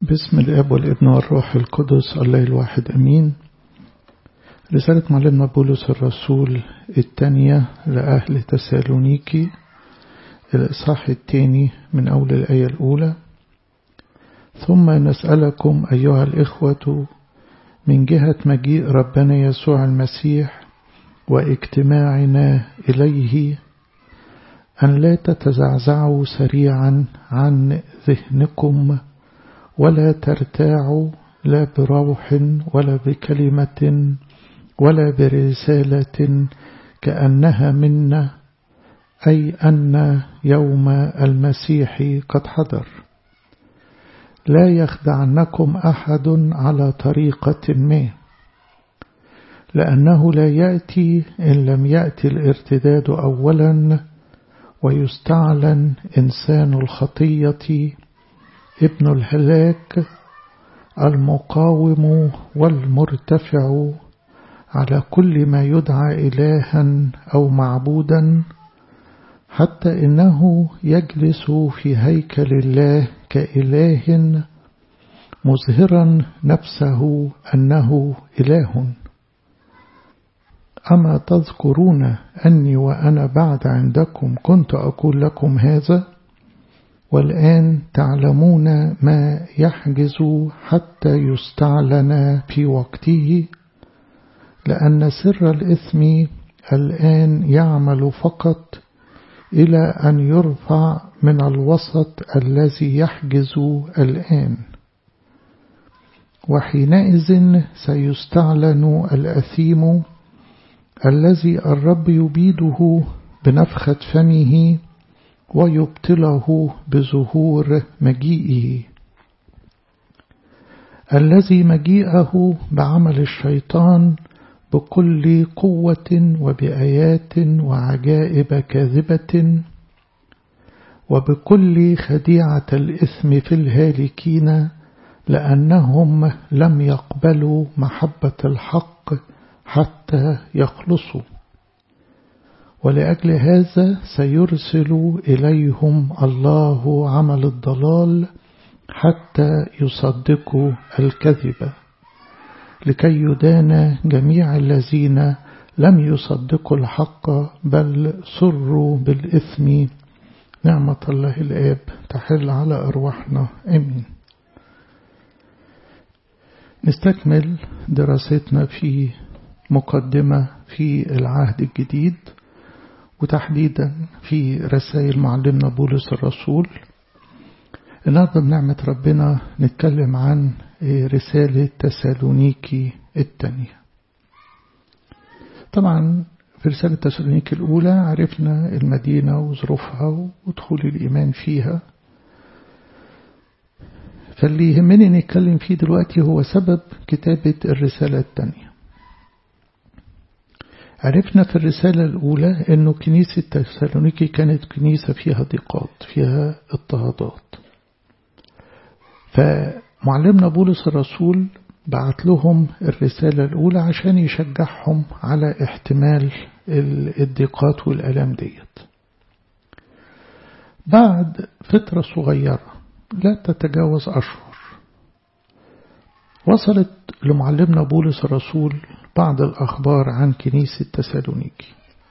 باسم الاب والابن والروح القدس الله الواحد امين رسالة معلمنا بولس الرسول الثانية لأهل تسالونيكي الإصحاح الثاني من أول الآية الأولى ثم نسألكم أيها الإخوة من جهة مجيء ربنا يسوع المسيح واجتماعنا إليه أن لا تتزعزعوا سريعا عن ذهنكم ولا ترتاعوا لا بروح ولا بكلمة ولا برسالة كأنها منا أي أن يوم المسيح قد حضر لا يخدعنكم أحد على طريقة ما لأنه لا يأتي إن لم يأتي الارتداد أولا ويستعلن إنسان الخطية ابن الهلاك المقاوم والمرتفع على كل ما يدعى إلها أو معبودا حتى إنه يجلس في هيكل الله كإله مظهرا نفسه أنه إله أما تذكرون أني وأنا بعد عندكم كنت أقول لكم هذا والآن تعلمون ما يحجز حتى يستعلن في وقته لأن سر الإثم الآن يعمل فقط إلى أن يرفع من الوسط الذي يحجز الآن وحينئذ سيستعلن الأثيم الذي الرب يبيده بنفخة فمه ويبطله بظهور مجيئه الذي مجيئه بعمل الشيطان بكل قوة وبآيات وعجائب كاذبة وبكل خديعة الإثم في الهالكين لأنهم لم يقبلوا محبة الحق حتى يخلصوا ولأجل هذا سيرسل إليهم الله عمل الضلال حتى يصدقوا الكذب لكي يدان جميع الذين لم يصدقوا الحق بل سروا بالإثم نعمة الله الآب تحل على أرواحنا أمين نستكمل دراستنا في مقدمة في العهد الجديد وتحديدا في رسائل معلمنا بولس الرسول النهارده بنعمة ربنا نتكلم عن رسالة تسالونيكي الثانية طبعا في رسالة تسالونيكي الأولى عرفنا المدينة وظروفها ودخول الإيمان فيها فاللي يهمني نتكلم فيه دلوقتي هو سبب كتابة الرسالة الثانية عرفنا في الرسالة الأولى أنه كنيسة تسالونيكي كانت كنيسة فيها ضيقات فيها اضطهادات فمعلمنا بولس الرسول بعت لهم الرسالة الأولى عشان يشجعهم على احتمال الضيقات والألام ديت بعد فترة صغيرة لا تتجاوز أشهر وصلت لمعلمنا بولس الرسول بعض الأخبار عن كنيسة تسالونيكي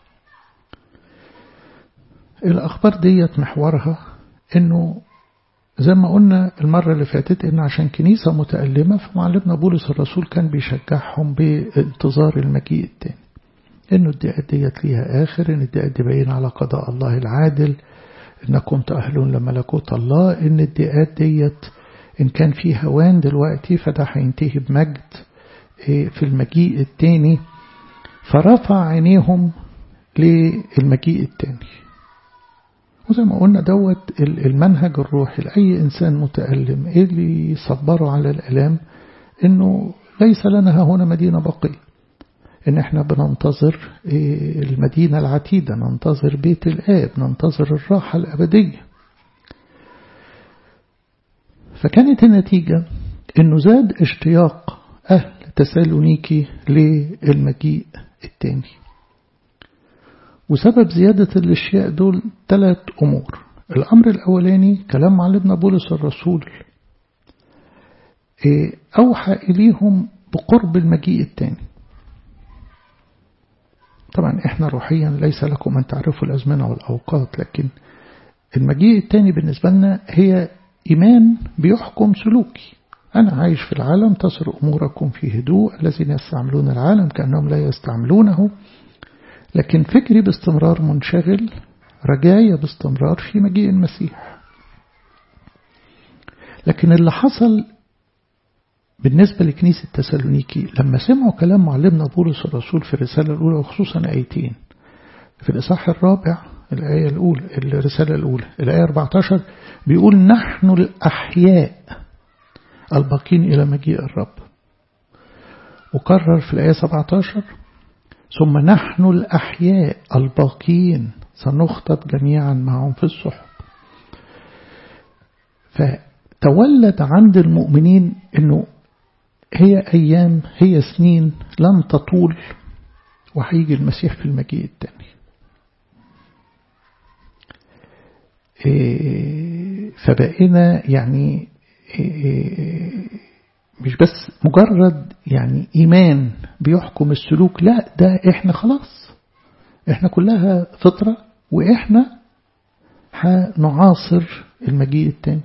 الأخبار ديت محورها أنه زي ما قلنا المرة اللي فاتت إن عشان كنيسة متألمة فمعلمنا بولس الرسول كان بيشجعهم بانتظار المجيء التاني إنه الدقات ديت ليها آخر إن الدقات دي باين على قضاء الله العادل إنكم تأهلون لملكوت الله إن الدقات ديت إن كان في هوان دلوقتي فده هينتهي بمجد في المجيء التاني فرفع عينيهم للمجيء التاني وزي ما قلنا دوت المنهج الروحي لأي إنسان متألم إيه اللي يصبره على الألام إنه ليس لنا هنا مدينة بقية إن إحنا بننتظر المدينة العتيدة ننتظر بيت الآب ننتظر الراحة الأبدية فكانت النتيجة إنه زاد اشتياق أهل تسالونيكي للمجيء التاني وسبب زيادة الاشياء دول ثلاث أمور الأمر الأولاني كلام معلمنا بولس الرسول أوحى إليهم بقرب المجيء الثاني طبعا احنا روحيا ليس لكم أن تعرفوا الأزمنة والأوقات لكن المجيء الثاني بالنسبة لنا هي إيمان بيحكم سلوكي أنا عايش في العالم تصر أموركم في هدوء الذين يستعملون العالم كأنهم لا يستعملونه لكن فكري باستمرار منشغل رجايا باستمرار في مجيء المسيح لكن اللي حصل بالنسبة لكنيسة تسالونيكي لما سمعوا كلام معلمنا بولس الرسول في الرسالة الأولى وخصوصا آيتين في الإصحاح الرابع الآية الأولى الرسالة الأولى الآية 14 بيقول نحن الأحياء الباقين إلى مجيء الرب وكرر في الآية 17 ثم نحن الأحياء الباقين سنخطب جميعا معهم في الصحب فتولد عند المؤمنين أنه هي أيام هي سنين لن تطول وهيجي المسيح في المجيء الثاني فبقينا يعني مش بس مجرد يعني إيمان بيحكم السلوك لا ده إحنا خلاص إحنا كلها فطرة وإحنا هنعاصر المجيء الثاني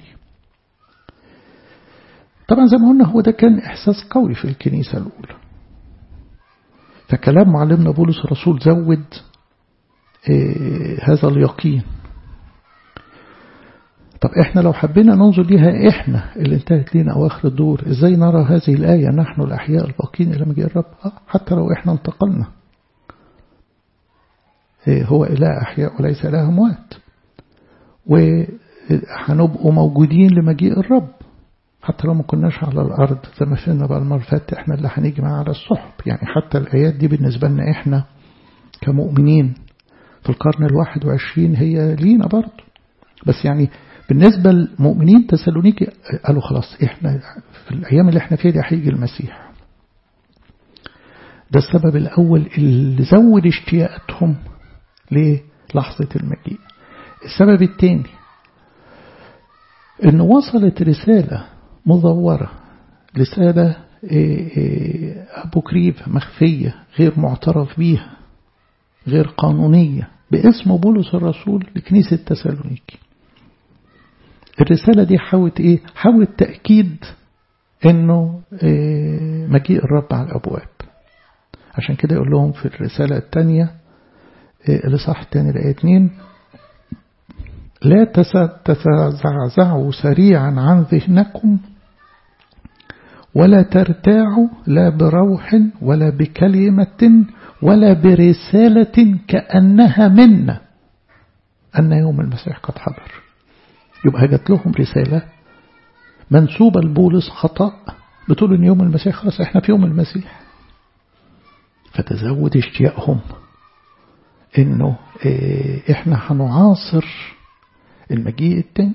طبعا زي ما قلنا هو ده كان إحساس قوي في الكنيسة الأولى فكلام معلمنا بولس الرسول زود هذا اليقين طب احنا لو حبينا ننظر ليها احنا اللي انتهت لنا اواخر الدور ازاي نرى هذه الآية نحن الأحياء الباقين إلى مجيء الرب آه حتى لو احنا انتقلنا هو إله أحياء وليس إله أموات وهنبقوا موجودين لمجيء الرب حتى لو ما كناش على الأرض زي ما فهمنا بقى المرة فاتت احنا اللي هنيجي معاه على الصحب يعني حتى الآيات دي بالنسبة لنا احنا كمؤمنين في القرن الواحد وعشرين هي لينا برضه بس يعني بالنسبة للمؤمنين تسالونيكي قالوا خلاص احنا في الأيام اللي احنا فيها دي هيجي المسيح ده السبب الأول اللي زود اشتياقاتهم للحظة المجيء السبب الثاني ان وصلت رسالة مزورة رسالة أبوكريف مخفية غير معترف بيها غير قانونية باسم بولس الرسول لكنيسة تسالونيكي الرسالة دي حاولت إيه؟ حاولت تأكيد إنه إيه مجيء الرب على الأبواب عشان كده يقول لهم في الرسالة الثانية إيه الإصحاح الثاني الآية 2 لا تتزعزعوا سريعا عن ذهنكم ولا ترتاعوا لا بروح ولا بكلمة ولا برسالة كأنها منا أن يوم المسيح قد حضر يبقى جات لهم رسالة منسوبة لبولس خطأ بتقول ان يوم المسيح خلاص احنا في يوم المسيح فتزود اشتياقهم انه اه احنا هنعاصر المجيء التاني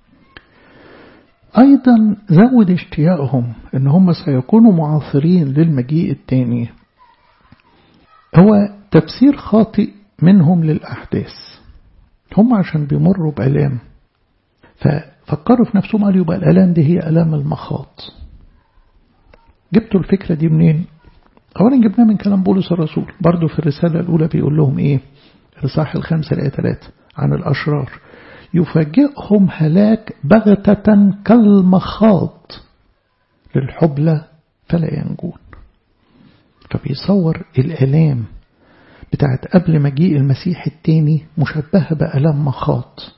ايضا زود اشتياقهم ان هم سيكونوا معاصرين للمجيء التاني هو تفسير خاطئ منهم للأحداث هم عشان بيمروا بألام ففكروا في نفسهم قالوا يبقى الآلام دي هي آلام المخاط جبتوا الفكرة دي منين أولا جبناها من كلام بولس الرسول برضو في الرسالة الأولى بيقول لهم إيه الإصحاح الخامسة الآية 3 عن الأشرار يفاجئهم هلاك بغتة كالمخاط للحبلة فلا ينجون فبيصور الآلام بتاعت قبل مجيء المسيح التاني مشبهة بألام مخاط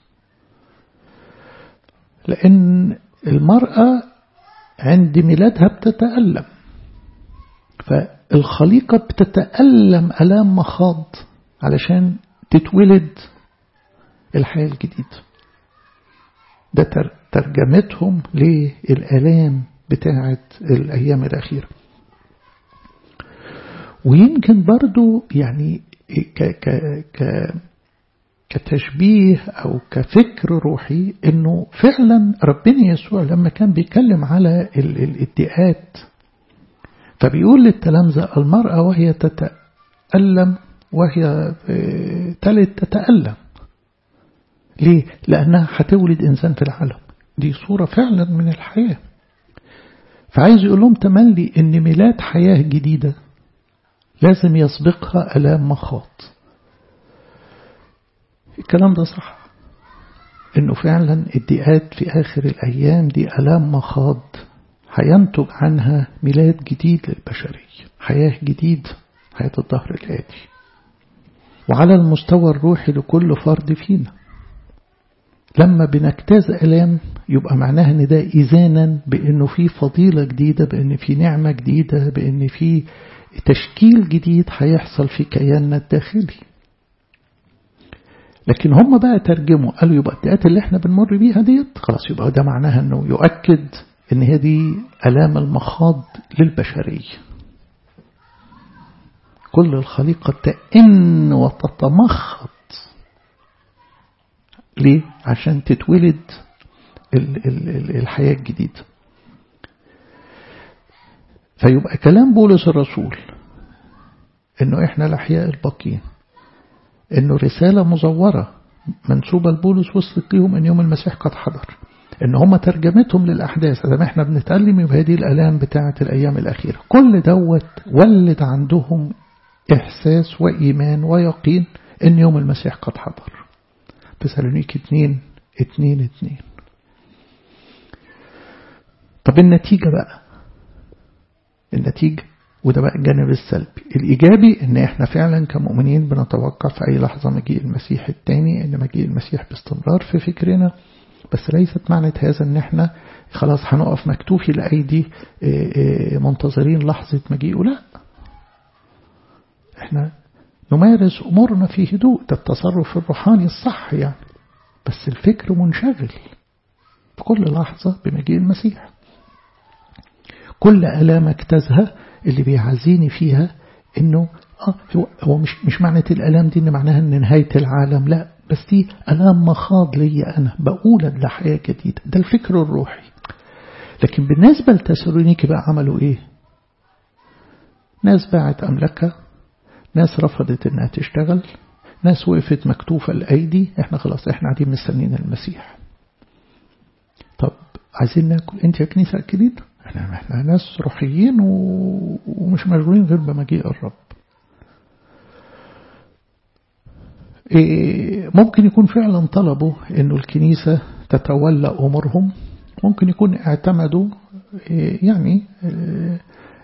لأن المرأة عند ميلادها بتتألم فالخليقة بتتألم ألام مخاض علشان تتولد الحياة الجديدة ده ترجمتهم للآلام بتاعت الأيام الأخيرة ويمكن برضو يعني ك ك ك كتشبيه أو كفكر روحي أنه فعلا ربنا يسوع لما كان بيتكلم على الادعاءات فبيقول للتلامذة المرأة وهي تتألم وهي تلد تتألم ليه؟ لأنها هتولد إنسان في العالم دي صورة فعلا من الحياة فعايز يقول لهم تملي ان ميلاد حياة جديدة لازم يسبقها ألام مخاط الكلام ده صح انه فعلا الدقات في اخر الايام دي ألام مخاض هينتج عنها ميلاد جديد للبشرية حياة جديد حياة الظهر الآتي وعلى المستوى الروحي لكل فرد فينا لما بنجتاز ألام يبقى معناها ان ده إذانا بأنه في فضيلة جديدة بأن في نعمة جديدة بأن في تشكيل جديد هيحصل في كياننا الداخلي لكن هم بقى ترجموا قالوا يبقى الدقات اللي احنا بنمر بيها ديت خلاص يبقى ده معناها انه يؤكد ان هي دي ألام المخاض للبشرية كل الخليقة تئن وتتمخض ليه؟ عشان تتولد الحياة الجديدة فيبقى كلام بولس الرسول انه احنا الاحياء الباقين انه رسالة مزورة منسوبة لبولس وصلت ليهم ان يوم المسيح قد حضر ان هم ترجمتهم للاحداث زي ما احنا بنتألم يبقى هذه الالام بتاعة الايام الاخيرة كل دوت ولد عندهم احساس وايمان ويقين ان يوم المسيح قد حضر تسالونيك اتنين اتنين اتنين طب النتيجة بقى النتيجة وده بقى الجانب السلبي الإيجابي إن إحنا فعلا كمؤمنين بنتوقع في أي لحظة مجيء المسيح التاني إن مجيء المسيح باستمرار في فكرنا بس ليست معنى هذا إن إحنا خلاص هنقف مكتوفي لأيدي منتظرين لحظة مجيئه لا إحنا نمارس أمورنا في هدوء ده التصرف الروحاني الصح يعني بس الفكر منشغل في كل لحظة بمجيء المسيح كل ألام اجتازها اللي بيعزيني فيها انه اه هو مش مش معنى الالام دي ان معناها ان نهايه العالم لا بس دي الام مخاض ليا انا بقولد لحياه جديده ده الفكر الروحي لكن بالنسبه لتسالونيكي بقى عملوا ايه ناس باعت املاكها ناس رفضت انها تشتغل ناس وقفت مكتوفه الايدي احنا خلاص احنا قاعدين مستنيين المسيح طب عايزين ناكل انت يا كنيسه اكلين احنا احنا ناس روحيين ومش مشغولين غير بمجيء الرب إيه ممكن يكون فعلا طلبوا انه الكنيسة تتولى امورهم ممكن يكون اعتمدوا إيه يعني إيه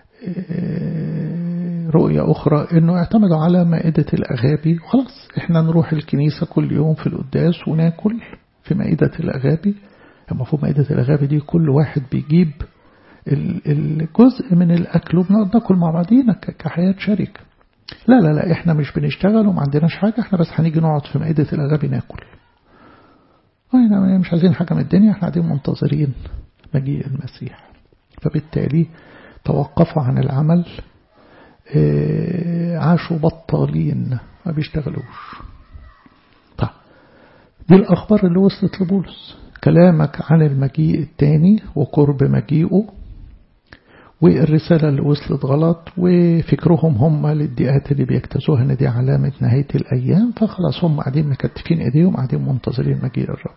رؤية أخرى أنه اعتمدوا على مائدة الأغابي وخلاص احنا نروح الكنيسة كل يوم في القداس وناكل في مائدة الأغابي المفروض مائدة الأغابي دي كل واحد بيجيب الجزء من الأكل وبنقعد ناكل مع بعضينا كحياة شركة لا لا لا احنا مش بنشتغل وما عندناش حاجة احنا بس هنيجي نقعد في مائدة الأغابي ناكل احنا مش عايزين حاجة من الدنيا احنا قاعدين منتظرين مجيء المسيح فبالتالي توقفوا عن العمل اه عاشوا بطالين ما بيشتغلوش طيب دي الأخبار اللي وصلت لبولس كلامك عن المجيء التاني وقرب مجيئه والرسالة اللي وصلت غلط وفكرهم هم للدقات اللي بيكتسوها ان دي علامة نهاية الأيام فخلاص هم قاعدين مكتفين ايديهم قاعدين منتظرين مجيء الرب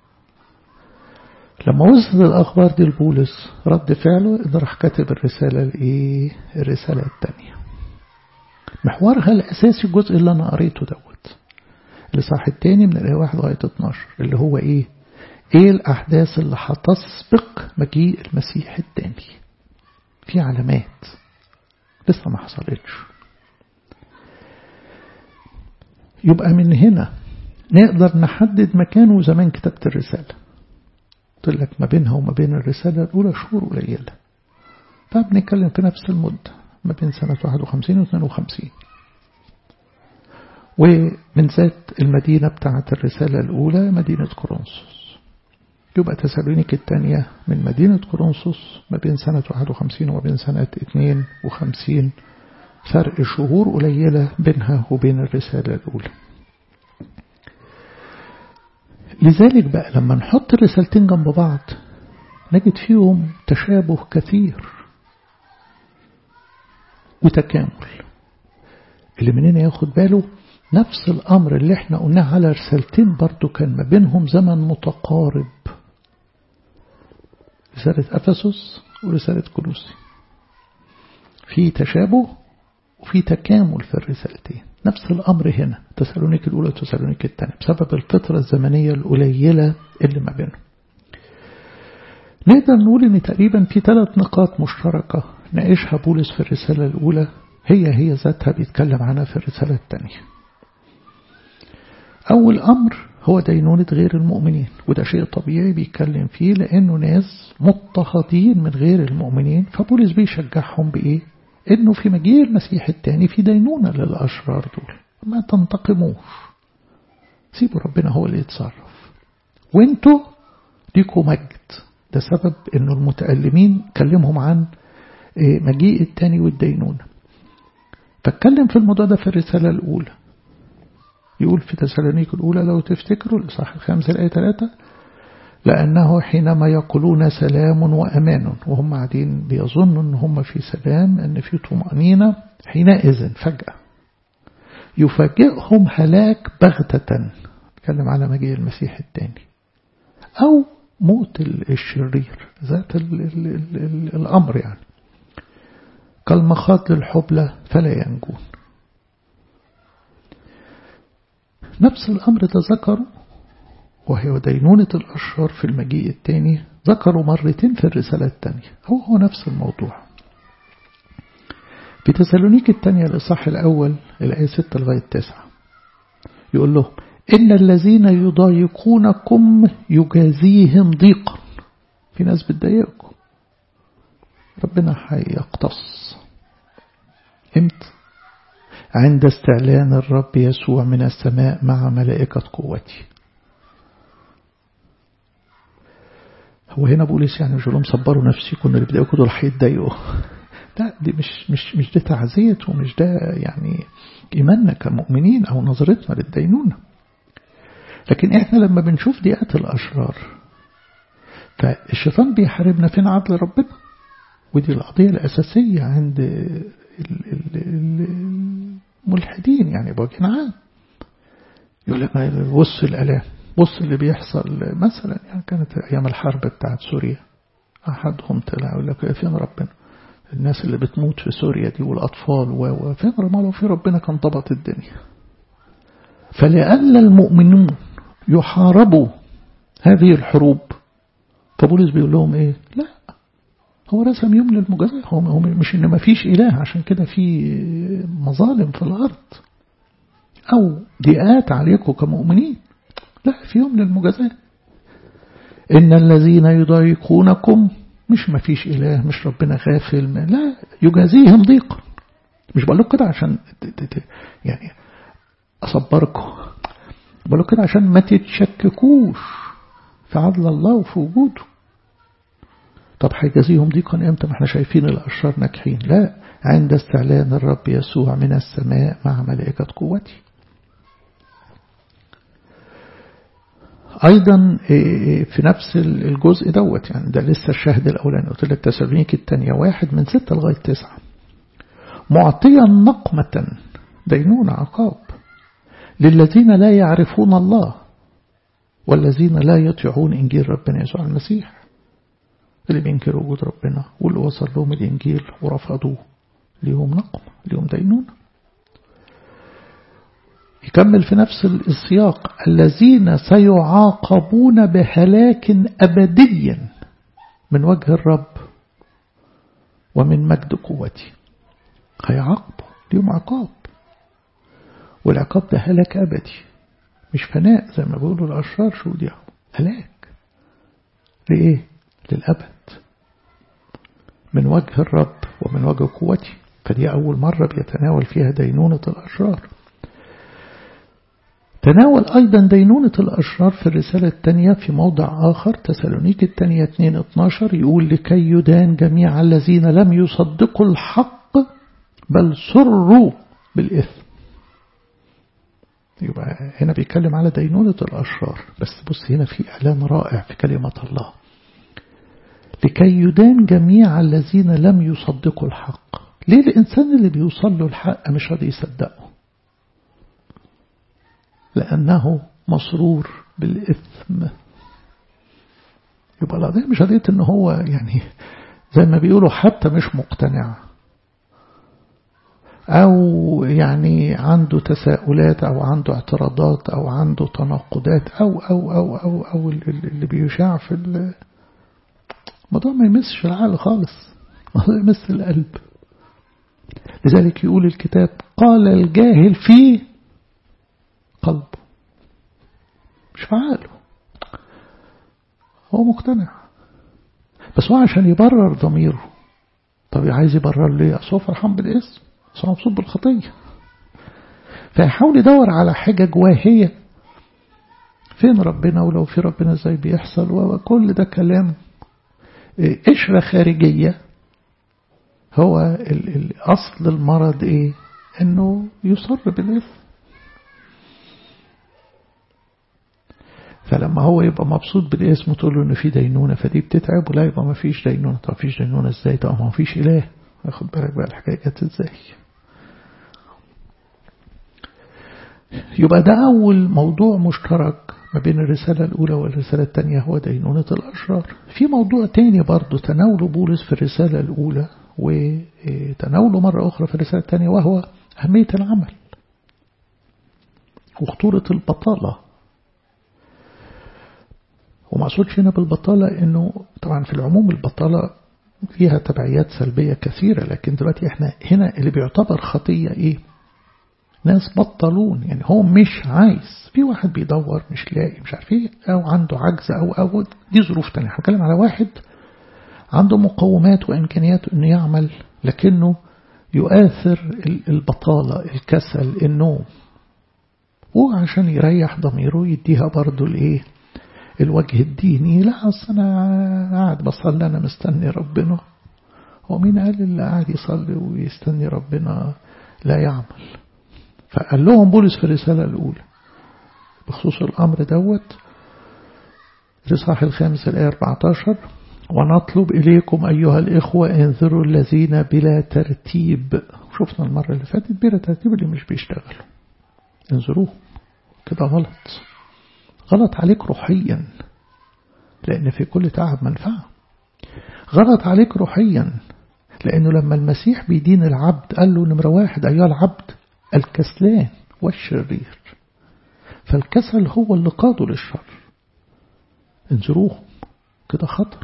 لما وصلت الأخبار دي لبولس رد فعله إن راح كاتب الرسالة الإيه؟ الرسالة التانية محورها الأساسي الجزء اللي أنا قريته دوت الإصحاح التاني من الآية 1 لغاية 12 اللي هو إيه؟ إيه الأحداث اللي هتسبق مجيء المسيح التاني؟ في علامات لسه ما حصلتش يبقى من هنا نقدر نحدد مكان وزمان كتابة الرسالة قلت لك ما بينها وما بين الرسالة الأولى شهور قليلة فبنتكلم في نفس المدة ما بين سنة 51 و 52 ومن ذات المدينة بتاعة الرسالة الأولى مدينة كورنثوس يبقى تسالونيك الثانية من مدينة كورنثوس ما بين سنة 51 وما بين سنة 52 فرق شهور قليلة بينها وبين الرسالة الأولى لذلك بقى لما نحط الرسالتين جنب بعض نجد فيهم تشابه كثير وتكامل اللي مننا ياخد باله نفس الأمر اللي احنا قلناه على رسالتين برضو كان ما بينهم زمن متقارب رسالة أفسس ورسالة كولوسي في تشابه وفي تكامل في الرسالتين نفس الأمر هنا تسالونيك الأولى وتسالونيك الثانية بسبب الفترة الزمنية القليلة اللي ما بينهم نقدر نقول ان تقريبا في ثلاث نقاط مشتركة ناقشها بولس في الرسالة الأولى هي هي ذاتها بيتكلم عنها في الرسالة الثانية أول أمر هو دينونة غير المؤمنين وده شيء طبيعي بيتكلم فيه لأنه ناس مضطهدين من غير المؤمنين فبولس بيشجعهم بإيه؟ إنه في مجيء المسيح الثاني في دينونة للأشرار دول ما تنتقموش سيبوا ربنا هو اللي يتصرف وانتوا ليكوا مجد ده سبب انه المتألمين كلمهم عن مجيء التاني والدينونة فاتكلم في الموضوع ده في الرسالة الأولى يقول في تسالونيك الأولى لو تفتكروا الإصحاح الخامس الآية 3 لأنه حينما يقولون سلام وأمان وهم قاعدين بيظنوا أن هم في سلام أن في طمأنينة حينئذ فجأة يفاجئهم هلاك بغتة نتكلم على مجيء المسيح الثاني أو موت الشرير ذات ال ال ال ال الأمر يعني كالمخاض للحبلة فلا ينجون نفس الأمر ده ذكره وهي دينونة الأشرار في المجيء الثاني ذكروا مرتين في الرسالة الثانية هو هو نفس الموضوع في تسالونيك الثانية الإصحاح الأول الآية 6 لغاية 9 يقول لهم إن الذين يضايقونكم يجازيهم ضيقا في ناس بتضايقكم ربنا هيقتص امتى عند استعلان الرب يسوع من السماء مع ملائكة قوتي هو هنا بولس يعني مش لهم صبروا نفسكم اللي بيضايقوا دول هيتضايقوا لا دي مش مش مش ده تعزية ومش ده يعني إيماننا كمؤمنين أو نظرتنا للدينونة لكن إحنا لما بنشوف ديات الأشرار فالشيطان بيحاربنا فين عدل ربنا ودي القضية الأساسية عند الملحدين يعني بوجه عام يقول لك بص الآلام بص اللي بيحصل مثلا يعني كانت أيام الحرب بتاعت سوريا أحدهم طلع يقول لك فين ربنا الناس اللي بتموت في سوريا دي والأطفال وفين لو في ربنا كان ضبط الدنيا فلأن المؤمنون يحاربوا هذه الحروب فبولس بيقول لهم ايه لا هو رسم يوم للمجازاة هو مش ان ما فيش اله عشان كده في مظالم في الارض او ضيقات عليكم كمؤمنين لا في يوم للمجازاة ان الذين يضايقونكم مش ما فيش اله مش ربنا غافل لا يجازيهم ضيقا مش بقول لكم كده عشان يعني اصبركم بقول كده عشان ما تتشككوش في عدل الله وفي وجوده طب هيجازيهم ضيقا امتى ما احنا شايفين الاشرار ناجحين لا عند استعلان الرب يسوع من السماء مع ملائكة قوتي أيضا في نفس الجزء دوت يعني ده لسه الشاهد الأولاني قلت لك تسالونيك الثانية واحد من ستة لغاية تسعة معطيا نقمة دينون عقاب للذين لا يعرفون الله والذين لا يطيعون إنجيل ربنا يسوع المسيح اللي بينكروا وجود ربنا واللي وصل لهم الإنجيل ورفضوه ليهم نقم ليهم دينون يكمل في نفس السياق الذين سيعاقبون بهلاك أبدي من وجه الرب ومن مجد قوتي هيعاقبوا ليهم عقاب والعقاب ده هلاك أبدي مش فناء زي ما بيقولوا الأشرار شو دي هلاك لإيه؟ للأبد من وجه الرب ومن وجه قوتي فدي أول مرة بيتناول فيها دينونة الأشرار تناول أيضا دينونة الأشرار في الرسالة الثانية في موضع آخر تسالونيك الثانية 2-12 يقول لكي يدان جميع الذين لم يصدقوا الحق بل سروا بالإثم يبقى هنا بيتكلم على دينونة الأشرار بس بص هنا في إعلان رائع في كلمة الله لكي يدان جميع الذين لم يصدقوا الحق ليه الإنسان اللي بيوصل له الحق مش راضي يصدقه لأنه مسرور بالإثم يبقى القضية مش قضية إن هو يعني زي ما بيقولوا حتى مش مقتنع أو يعني عنده تساؤلات أو عنده اعتراضات أو عنده تناقضات أو أو أو أو أو اللي بيشاع في الموضوع ما يمسش العقل خالص الموضوع يمس القلب لذلك يقول الكتاب قال الجاهل في قلبه مش في عقله هو مقتنع بس هو عشان يبرر ضميره طب عايز يبرر ليه أصل هو فرحان بالاسم أصل هو مبسوط بالخطية فيحاول يدور على حجج واهية فين ربنا ولو في ربنا ازاي بيحصل وكل ده كلام قشرة خارجية هو الأصل المرض إيه إنه يصر بالإثم فلما هو يبقى مبسوط بالاسم وتقول له إن في دينونة فدي بتتعب ولا يبقى ما فيش دينونة طب فيش دينونة إزاي طب ما فيش إله واخد بالك بقى الحكاية جت إزاي يبقى ده أول موضوع مشترك ما بين الرسالة الأولى والرسالة الثانية هو دينونة الأشرار في موضوع تاني برضه تناوله بولس في الرسالة الأولى وتناوله مرة أخرى في الرسالة الثانية وهو أهمية العمل وخطورة البطالة وما أقصدش هنا بالبطالة إنه طبعا في العموم البطالة فيها تبعيات سلبية كثيرة لكن دلوقتي احنا هنا اللي بيعتبر خطية ايه ناس بطلون يعني هو مش عايز في واحد بيدور مش لاقي مش عارف ايه او عنده عجز او او دي ظروف تانية هتكلم على واحد عنده مقومات وامكانيات انه يعمل لكنه يؤثر البطالة الكسل النوم وعشان يريح ضميره يديها برضو الايه الوجه الديني لا أصل أنا قاعد بصلي أنا مستني ربنا هو مين قال اللي قاعد يصلي ويستني ربنا لا يعمل فقال لهم بولس في الرسالة الأولى بخصوص الأمر دوت الإصحاح الخامس الآية 14 ونطلب إليكم أيها الإخوة انظروا الذين بلا ترتيب شفنا المرة اللي فاتت بلا ترتيب اللي مش بيشتغلوا انظروه كده غلط غلط عليك روحيا لأن في كل تعب منفعة غلط عليك روحيا لأنه لما المسيح بيدين العبد قال له نمرة واحد أيها العبد الكسلان والشرير فالكسل هو اللي قاده للشر انظروهم كده خطر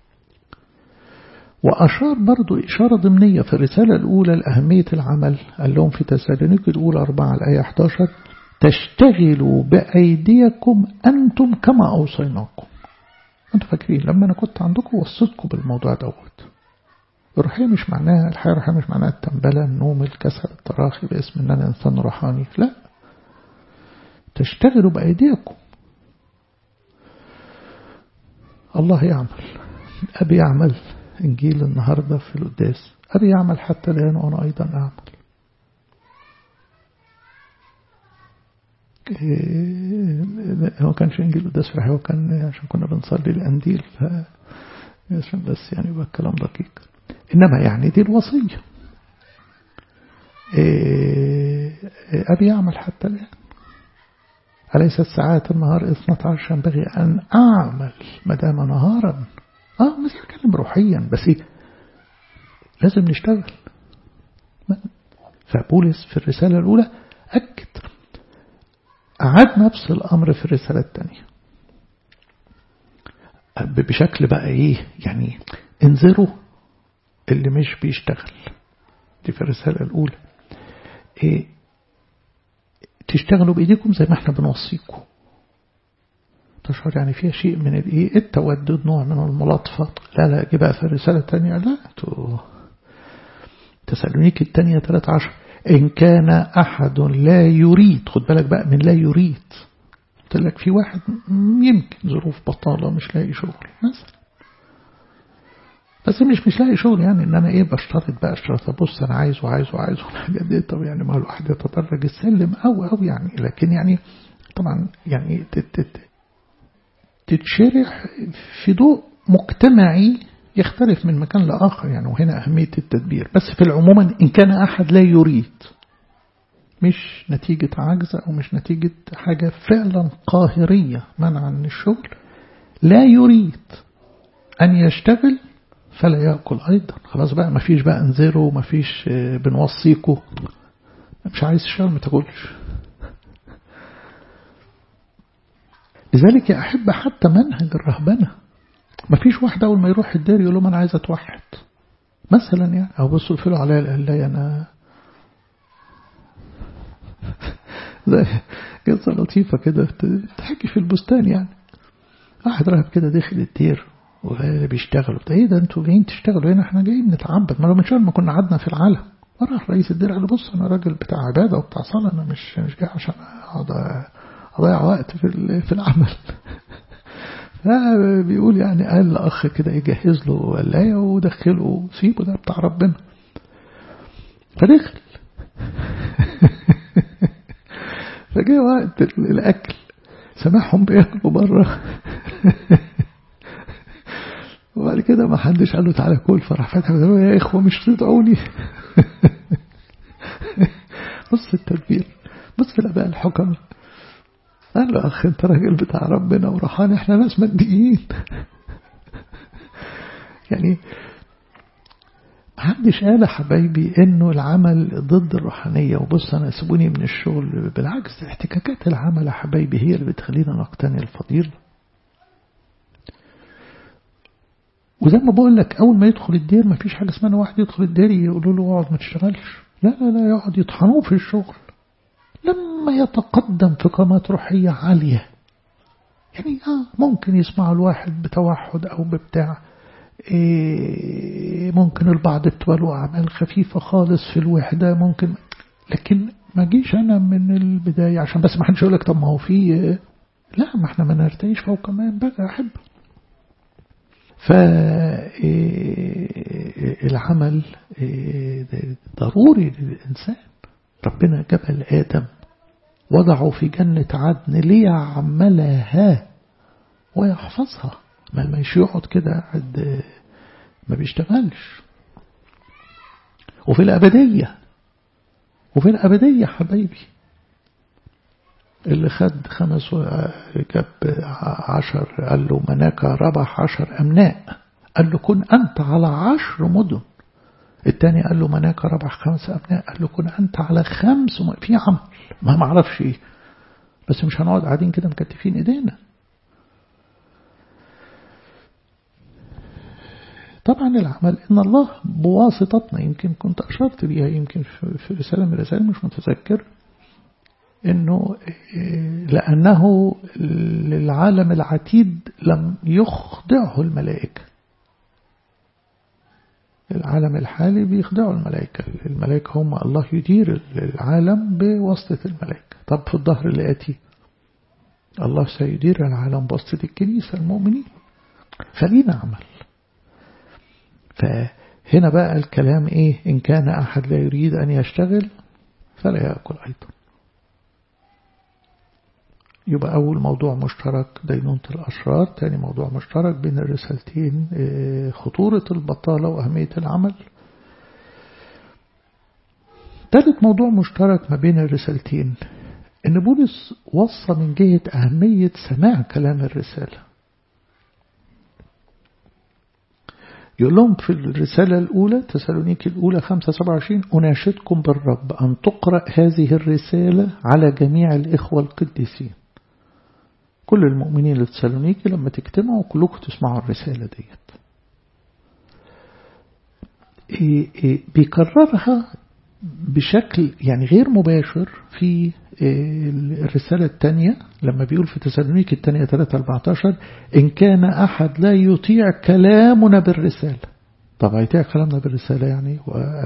وأشار برضو إشارة ضمنية في الرسالة الأولى لأهمية العمل قال لهم في تسالونيك الأولى 4 الآية 11 تشتغلوا بأيديكم أنتم كما أوصيناكم أنتم فاكرين لما أنا كنت عندكم وصيتكم بالموضوع دوت الروحية مش معناها الحياة الروحية مش معناها التنبلة النوم الكسل التراخي باسم أن أنا إنسان روحاني لا تشتغلوا بأيديكم الله يعمل أبي يعمل إنجيل النهاردة في القداس أبي يعمل حتى الآن وأنا أيضا أعمل هو كانش إنجيل القداس في هو كان عشان كنا بنصلي الأنديل ف عشان بس يعني يبقى الكلام دقيق إنما يعني دي الوصية أبي يعمل حتى الآن أليست ساعات النهار 12 ينبغي أن أعمل ما دام نهارا آه مش هتكلم روحيا بس إيه لازم نشتغل فبولس في الرسالة الأولى أكد أعاد نفس الأمر في الرسالة الثانية بشكل بقى إيه يعني انذروا اللي مش بيشتغل دي في الرسالة الأولى إيه تشتغلوا بإيديكم زي ما احنا بنوصيكم تشعر يعني فيها شيء من الايه التودد نوع من الملاطفة لا لا جي بقى في الرسالة الثانية لا تسالونيك الثانية 13 إن كان أحد لا يريد خد بالك بقى من لا يريد قلت لك في واحد يمكن ظروف بطالة مش لاقي شغل مثلا بس مش مش لاقي شغل يعني ان انا ايه بشترط بقى اشترط بص انا عايز وعايز وعايز والحاجات دي طب يعني ما الواحد يتدرج السلم او او يعني لكن يعني طبعا يعني تتشرح في ضوء مجتمعي يختلف من مكان لآخر يعني وهنا أهمية التدبير بس في العموم إن كان أحد لا يريد مش نتيجة عجز أو مش نتيجة حاجة فعلا قاهرية منعا من الشغل لا يريد أن يشتغل فلا يأكل أيضا خلاص بقى ما فيش بقى انذروا ما فيش بنوصيكوا مش عايز تشتغل ما تاكلش لذلك يا أحب حتى منهج الرهبنة ما فيش واحد أول ما يروح الدير يقول لهم أنا عايز أتوحد مثلا يعني أو بصوا يقفلوا عليا قال لي أنا زي قصة لطيفة كده تحكي في البستان يعني واحد راهب كده داخل الدير وبيشتغلوا ايه ده انتوا جايين تشتغلوا هنا احنا جايين نتعبد ما لو من شهر ما كنا قعدنا في العالم وراح رئيس الدير قال له بص انا راجل بتاع عباده وبتاع صلاه انا مش مش جاي عشان اقعد اضيع وقت في في العمل بيقول يعني قال لاخ كده يجهز له ولايه ودخله سيبه ده بتاع ربنا فدخل فجاء وقت الاكل سمعهم بياكلوا بره وبعد كده ما حدش قال له تعالى كل فراح فتح يا اخوه مش تدعوني بص التدبير بص الاباء الحكم قال له اخ انت راجل بتاع ربنا وروحاني احنا ناس ماديين يعني محدش قال حبايبي انه العمل ضد الروحانية وبص انا سيبوني من الشغل بالعكس احتكاكات العمل يا حبايبي هي اللي بتخلينا نقتني الفضيل وزي ما بقول لك اول ما يدخل الدير ما فيش حاجة اسمها واحد يدخل الدير يقولوا له اقعد ما تشتغلش لا لا لا يقعد يطحنوه في الشغل لما يتقدم في قامات روحية عالية يعني آه ممكن يسمع الواحد بتوحد او ببتاع إيه ممكن البعض بتبقى له أعمال خفيفة خالص في الوحدة ممكن لكن ما جيش أنا من البداية عشان بس ما حدش يقول لك طب ما هو في لا ما احنا ما نرتقيش فوق ما ينبغي أحب فالعمل ضروري للإنسان ربنا جبل آدم وضعه في جنة عدن ليعملها ويحفظها ما مش يقعد كده قاعد ما بيشتغلش وفي الأبدية وفي الأبدية حبايبي اللي خد خمس جاب عشر قال له مناك ربح عشر أمناء قال له كن أنت على عشر مدن التاني قال له مناك ربح خمس أمناء قال له كن أنت على خمس م... في عمل ما معرفش إيه بس مش هنقعد قاعدين كده مكتفين إيدينا طبعا العمل إن الله بواسطتنا يمكن كنت أشرت بيها يمكن في رسالة من الرسائل مش متذكر إنه لأنه للعالم العتيد لم يخضعه الملائكة العالم الحالي بيخدعوا الملائكة الملائكة هم الله يدير العالم بواسطة الملائكة طب في الظهر الآتي الله سيدير العالم بواسطة الكنيسة المؤمنين فلينا عمل فهنا بقى الكلام إيه إن كان أحد لا يريد أن يشتغل فلا يأكل أيضا يبقى أول موضوع مشترك دينونة الأشرار تاني موضوع مشترك بين الرسالتين خطورة البطالة وأهمية العمل ثالث موضوع مشترك ما بين الرسالتين إن بولس وصى من جهة أهمية سماع كلام الرسالة يقول لهم في الرسالة الأولى تسالونيك الأولى 527 أناشدكم بالرب أن تقرأ هذه الرسالة على جميع الإخوة القديسين كل المؤمنين اللي تسالونيك لما تجتمعوا كلكم تسمعوا الرسالة ديت بيكررها بشكل يعني غير مباشر في الرسالة الثانية لما بيقول في تسالونيك الثانية 3-14 إن كان أحد لا يطيع كلامنا بالرسالة طب هيطيع كلامنا بالرسالة يعني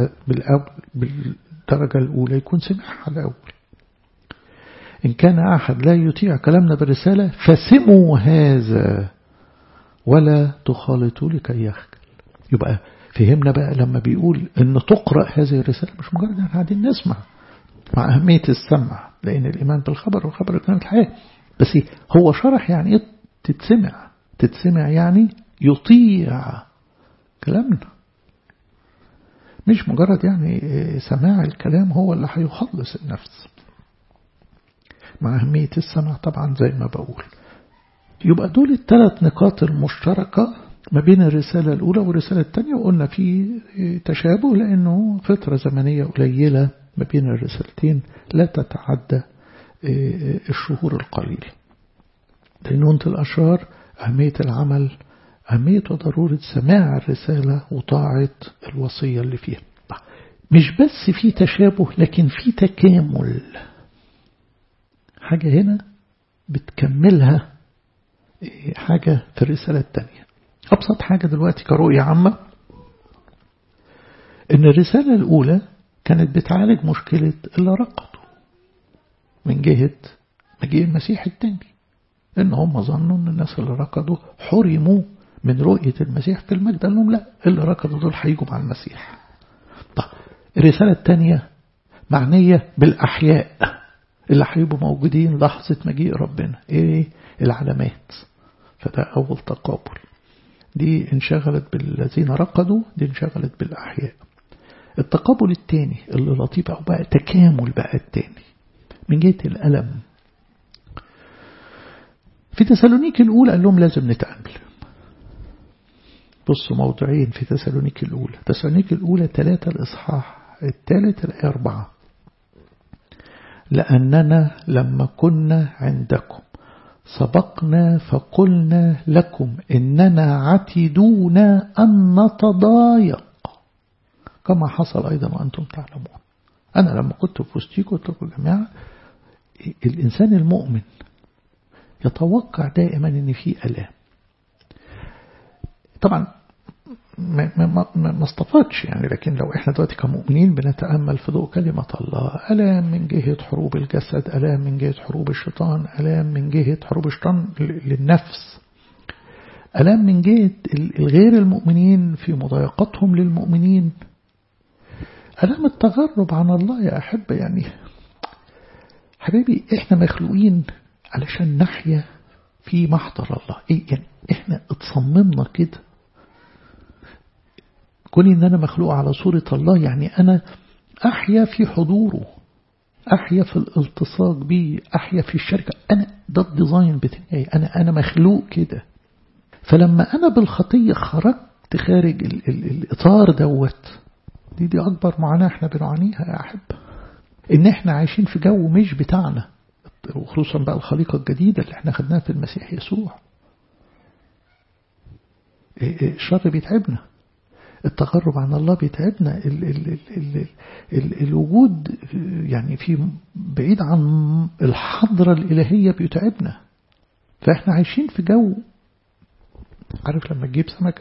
بالدرجة الأولى يكون سمعها الأول إن كان أحد لا يطيع كلامنا بالرسالة فسموا هذا ولا تخالطوا لكي يخجل يبقى فهمنا بقى لما بيقول ان تقرأ هذه الرسالة مش مجرد ان قاعدين نسمع مع أهمية السمع لأن الإيمان بالخبر والخبر كانت الحياة بس هو شرح يعني إيه تتسمع تتسمع يعني يطيع كلامنا مش مجرد يعني سماع الكلام هو اللي هيخلص النفس مع أهمية السمع طبعا زي ما بقول يبقى دول الثلاث نقاط المشتركة ما بين الرسالة الأولى والرسالة الثانية وقلنا في تشابه لأنه فترة زمنية قليلة ما بين الرسالتين لا تتعدى الشهور القليلة دينونة الأشرار أهمية العمل أهمية وضرورة سماع الرسالة وطاعة الوصية اللي فيها مش بس في تشابه لكن في تكامل حاجة هنا بتكملها حاجة في الرسالة الثانية أبسط حاجة دلوقتي كرؤية عامة إن الرسالة الأولى كانت بتعالج مشكلة اللي رقدوا من جهة مجيء المسيح الثاني إن هم ظنوا إن الناس اللي رقدوا حرموا من رؤية المسيح في المجد قال لهم لا اللي ركضوا دول هيجوا مع المسيح طب الرسالة الثانية معنية بالأحياء اللي هيبقوا موجودين لحظة مجيء ربنا ايه العلامات فده أول تقابل دي انشغلت بالذين رقدوا دي انشغلت بالأحياء التقابل الثاني اللي لطيف أو بقى تكامل بقى الثاني من جهة الألم في تسالونيك الأولى قال لهم لازم نتأمل بصوا موضوعين في تسالونيك الأولى تسالونيك الأولى ثلاثة الإصحاح الثالث الآية أربعة لأننا لما كنا عندكم سبقنا فقلنا لكم إننا عتدون أن نتضايق كما حصل أيضا وأنتم تعلمون أنا لما كنت في وسطيكم قلت لكم يا جماعة الإنسان المؤمن يتوقع دائما أن في ألام طبعا ما, ما, ما, ما اصطفاتش يعني لكن لو احنا دلوقتي كمؤمنين بنتأمل في ضوء كلمة الله ألام من جهة حروب الجسد ألام من جهة حروب الشيطان ألام من جهة حروب الشيطان للنفس ألام من جهة الغير المؤمنين في مضايقتهم للمؤمنين ألام التغرب عن الله يا أحبة يعني حبيبي احنا مخلوقين علشان نحيا في محضر الله ايه يعني احنا اتصممنا كده كوني ان انا مخلوق على صورة الله يعني انا احيا في حضوره احيا في الالتصاق بيه احيا في الشركة انا ده الديزاين بتاعي انا انا مخلوق كده فلما انا بالخطية خرجت خارج ال ال الاطار دوت دي دي اكبر معاناة احنا بنعانيها يا احب ان احنا عايشين في جو مش بتاعنا وخصوصا بقى الخليقة الجديدة اللي احنا خدناها في المسيح يسوع الشر بيتعبنا التقرب عن الله بيتعبنا ال ال ال ال ال الوجود يعني في بعيد عن الحضرة الإلهية بيتعبنا فاحنا عايشين في جو عارف لما تجيب سمكة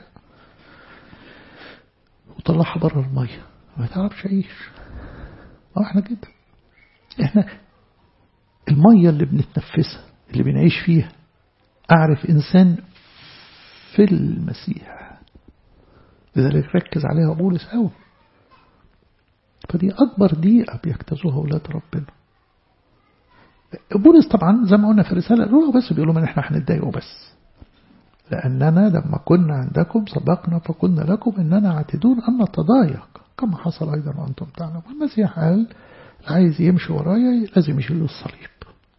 وطلعها بره المية ما تعرفش عيش اه احنا كده احنا المية اللي بنتنفسها اللي بنعيش فيها أعرف إنسان في المسيح لذلك ركز عليها بولس قوي فدي أكبر دقيقة بيجتازوها أولاد ربنا بولس طبعا زي ما قلنا في الرسالة الأولى بس بيقولوا من احنا هنتضايقوا بس لأننا لما كنا عندكم سبقنا فقلنا لكم إننا عاتدون أن نتضايق كما حصل أيضا وأنتم تعلمون المسيح قال اللي عايز يمشي ورايا لازم يشيل الصليب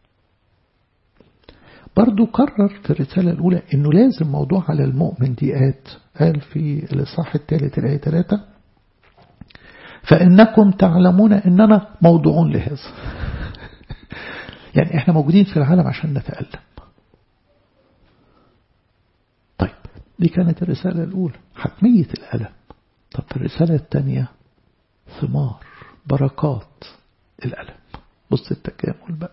برضو قرر في الرسالة الأولى أنه لازم موضوع على المؤمن ديئات قال في الإصحاح الثالث الآية 3 فإنكم تعلمون أننا موضوعون لهذا يعني إحنا موجودين في العالم عشان نتألم طيب دي كانت الرسالة الأولى حتمية الألم طب في الرسالة الثانية ثمار بركات الألم بص التكامل بقى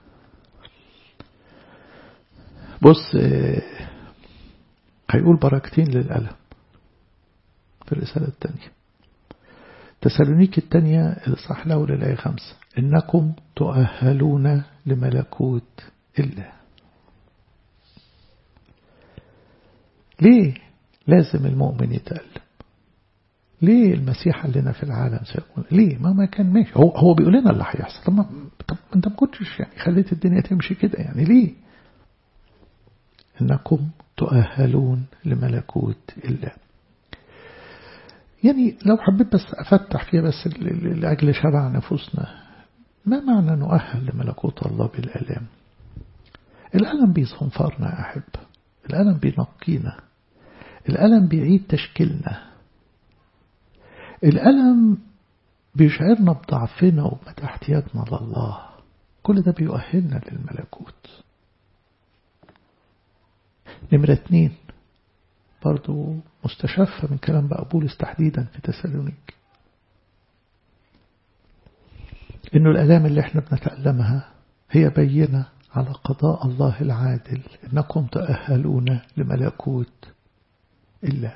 بص هيقول بركتين للألم في الرسالة الثانية تسالونيك الثانية الإصحاح الأول الآية خمسة إنكم تؤهلون لملكوت الله ليه لازم المؤمن يتألم ليه المسيح قال لنا في العالم سيكون ليه ما ما كان ماشي هو هو بيقول لنا اللي هيحصل طب, طب انت ما كنتش يعني خليت الدنيا تمشي كده يعني ليه انكم تؤهلون لملكوت الله يعني لو حبيت بس أفتح فيها بس لأجل شبع نفوسنا ما معنى نؤهل لملكوت الله بالألام الألم بيصنفرنا يا أحب الألم بينقينا الألم بيعيد تشكيلنا الألم بيشعرنا بضعفنا وبمدى احتياجنا لله كل ده بيؤهلنا للملكوت نمرة اتنين برضو مستشفة من كلام بقى بولس تحديدا في تسالونيك إنه الآلام اللي احنا بنتألمها هي بينة على قضاء الله العادل إنكم تأهلون لملكوت الله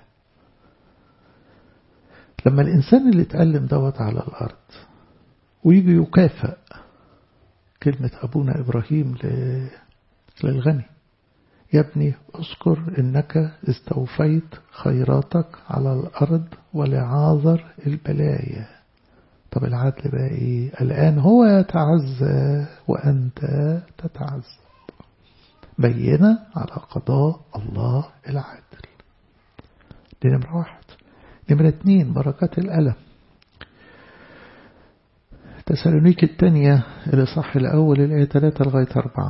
لما الإنسان اللي اتألم دوت على الأرض ويجي يكافئ كلمة أبونا إبراهيم للغني يا ابني اذكر إنك استوفيت خيراتك على الأرض ولعاذر البلايا طب العدل بقى إيه الآن هو يتعزى وأنت تتعزى بينة على قضاء الله العادل دي نمرة واحد نمرة اتنين بركات الألم تسالونيك الثانية الإصحاح الأول الآية 3 لغاية 4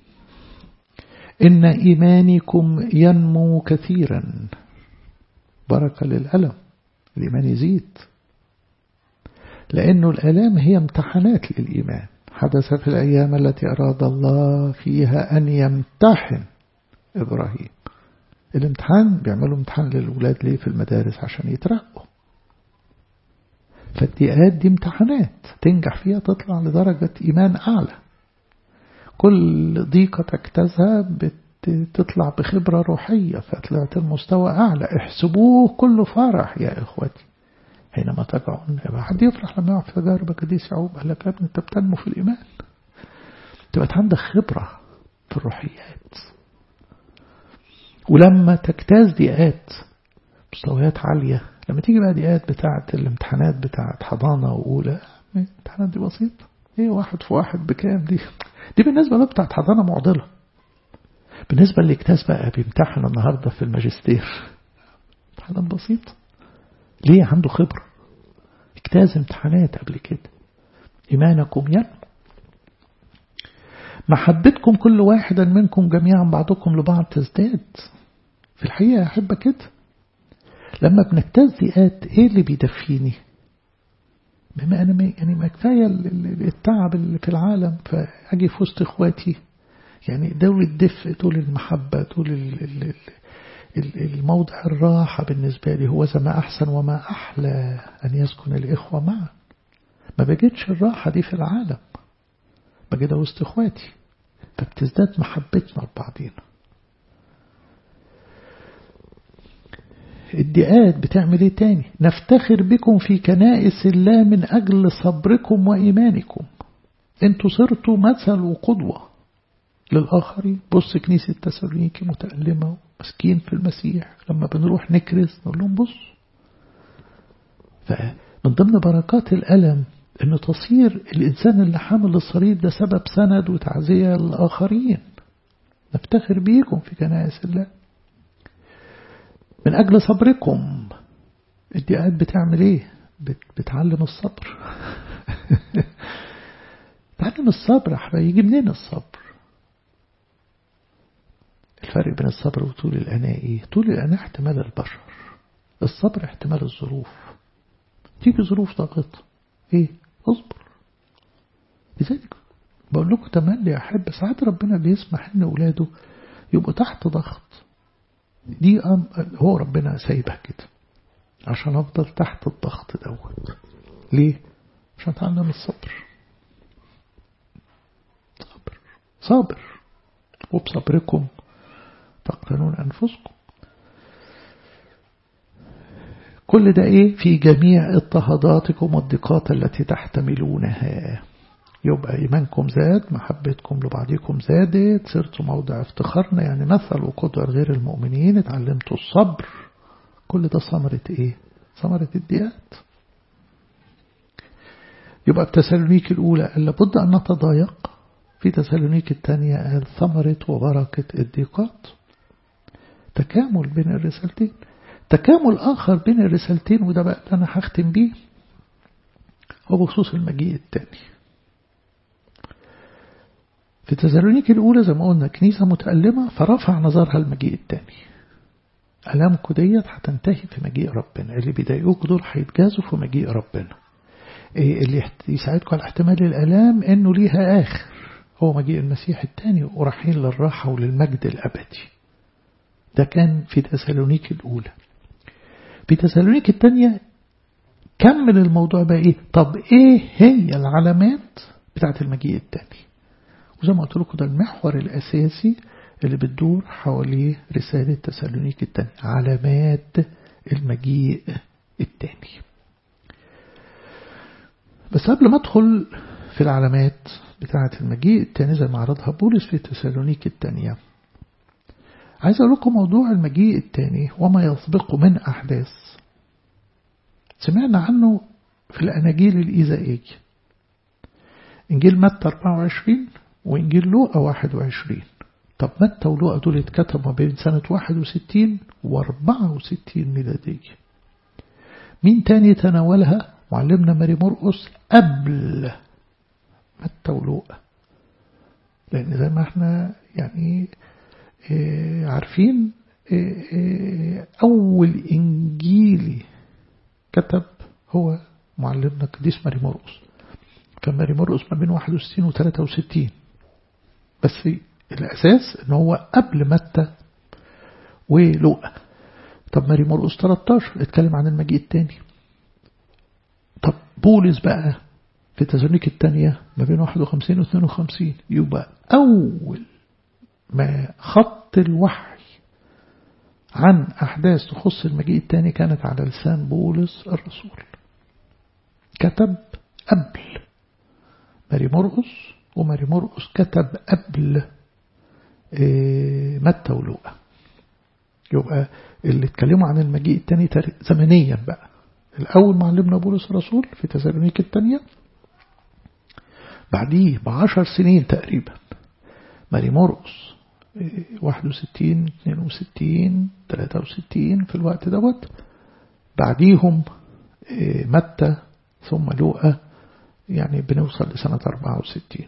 إن إيمانكم ينمو كثيرا بركة للألم الإيمان يزيد لأنه الألام هي امتحانات للإيمان حدث في الأيام التي أراد الله فيها أن يمتحن إبراهيم الامتحان بيعملوا امتحان للأولاد ليه في المدارس عشان يترقوا فالضيقات دي امتحانات تنجح فيها تطلع لدرجة إيمان أعلى كل ضيقة تجتازها بتطلع بخبرة روحية فطلعت المستوى أعلى احسبوه كله فرح يا إخوتي حينما تقعون حد يفرح لما يقع في تجارب قديس يعقوب قال لك يا ابني انت بتنمو في الإيمان تبقى عندك خبرة في الروحيات ولما تجتاز ضيقات مستويات عالية لما تيجي بقى ضيقات بتاعة الامتحانات بتاعة حضانة وأولى الامتحانات دي بسيطة ايه واحد في واحد بكام دي دي بالنسبة له بتاعة حضانة معضلة بالنسبة اللي اجتاز بقى بيمتحن النهاردة في الماجستير امتحانات بسيطة ليه عنده خبرة اجتاز امتحانات قبل كده إيمانكم ينمو محبتكم كل واحدا منكم جميعا بعضكم لبعض تزداد في الحقيقة أحب كده لما بنجتاز ضيقات ايه اللي بيدفيني بما انا يعني ما كفايه التعب اللي في العالم فاجي في وسط اخواتي يعني دول الدفء دول المحبه دول الموضع الراحه بالنسبه لي هو ما احسن وما احلى ان يسكن الاخوه معا ما بجدش الراحه دي في العالم بجدها وسط اخواتي فبتزداد محبتنا لبعضينا الدقات بتعمل ايه تاني نفتخر بكم في كنائس الله من أجل صبركم وإيمانكم انتوا صرتوا مثل وقدوة للآخرين بص كنيسة تسالونيكي متألمة ومسكين في المسيح لما بنروح نكرز نقول لهم بص فمن ضمن بركات الألم أن تصير الإنسان اللي حامل الصليب ده سبب سند وتعزية للآخرين نفتخر بيكم في كنائس الله من أجل صبركم الدقات بتعمل إيه بتعلم الصبر تعلم الصبر حبايبي يجي منين الصبر الفرق بين الصبر وطول الأناء إيه طول الأناء احتمال البشر الصبر احتمال الظروف تيجي ظروف ضغط إيه اصبر لذلك بقول لكم تملي أحب ساعات ربنا بيسمح إن أولاده يبقوا تحت ضغط دي هو ربنا سايبها كده عشان أفضل تحت الضغط دوت ليه؟ عشان أتعلم الصبر صبر صابر وبصبركم تقتلون أنفسكم كل ده إيه في جميع اضطهاداتكم والضيقات التي تحتملونها يبقى إيمانكم زاد محبتكم لبعضكم زادت صرتوا موضع افتخارنا يعني مثل وقدوة غير المؤمنين اتعلمتوا الصبر كل ده ثمرة ايه ثمرة الديات يبقى التسالونيك الأولى قال لابد أن نتضايق في تسالونيك الثانية قال ثمرة وبركة الضيقات تكامل بين الرسالتين تكامل آخر بين الرسالتين وده بقى أنا هختم بيه هو بخصوص المجيء الثاني في تسالونيك الأولى زي ما قلنا كنيسة متألمة فرفع نظرها المجيء الثاني ألامكم ديت هتنتهي في مجيء ربنا اللي بيضايقوكوا دول هيتجازوا في مجيء ربنا اللي يساعدكم على احتمال الألام إنه ليها آخر هو مجيء المسيح الثاني ورايحين للراحة وللمجد الأبدي ده كان في تسالونيك الأولى في تسالونيك الثانية كمل الموضوع بقى إيه طب إيه هي العلامات بتاعت المجيء الثاني وزي ما قلت لكم ده المحور الأساسي اللي بتدور حواليه رسالة تسالونيك الثانية علامات المجيء الثاني بس قبل ما ادخل في العلامات بتاعة المجيء الثاني زي ما عرضها بولس في تسالونيك الثانية عايز أقول لكم موضوع المجيء الثاني وما يسبقه من أحداث سمعنا عنه في الأناجيل الإيزائية إنجيل متى 24 وإنجيل لوقا 21 طب متى ولوقا دول اتكتبوا بين سنة 61 و 64 ميلادية مين تاني تناولها معلمنا ماري مرقس قبل متى ولوقا لأن زي ما احنا يعني اه عارفين اه اه أول إنجيلي كتب هو معلمنا قديس ماري مرقس كان ماري مرقس ما بين 61 و 63 بس الأساس إن هو قبل متى ولوقا طب ماري مرقس 13 اتكلم عن المجيء الثاني طب بولس بقى في تسالونيك الثانية ما بين 51 و 52 يبقى أول ما خط الوحي عن أحداث تخص المجيء الثاني كانت على لسان بولس الرسول كتب قبل ماري مرقس وماري مرقس كتب قبل متى ولوقا يبقى اللي اتكلموا عن المجيء الثاني زمنيا بقى الأول معلمنا بولس الرسول في تسالونيك الثانية بعديه بعشر سنين تقريبا ماري مرقس 61 62 63 في الوقت دوت بعديهم متى ثم لوقا يعني بنوصل لسنة 64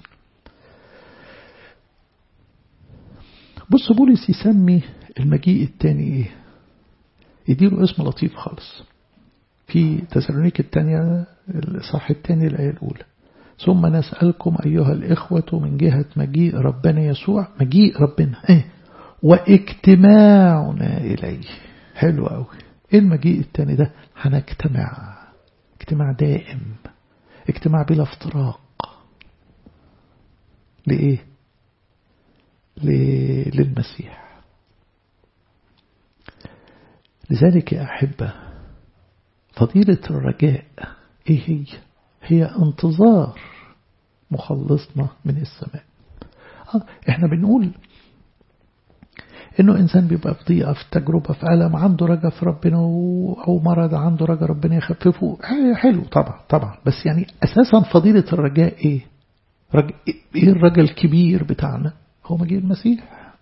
بص بولس يسمي المجيء الثاني ايه يديله اسم لطيف خالص في تسالونيك الثانية الإصحاح الثاني الآية الأولى ثم نسألكم أيها الإخوة من جهة مجيء ربنا يسوع مجيء ربنا إيه واجتماعنا إليه حلو قوي إيه المجيء الثاني ده هنجتمع اجتماع دائم اجتماع بلا افتراق لإيه للمسيح لذلك يا أحبة فضيلة الرجاء إيه هي هي انتظار مخلصنا من السماء آه احنا بنقول انه انسان بيبقى في ضيقه في تجربه في الم عنده رجا في ربنا او مرض عنده رجا ربنا يخففه حلو طبعا طبعا بس يعني اساسا فضيله الرجاء ايه رج... ايه الرجا الكبير بتاعنا هو مجيء المسيح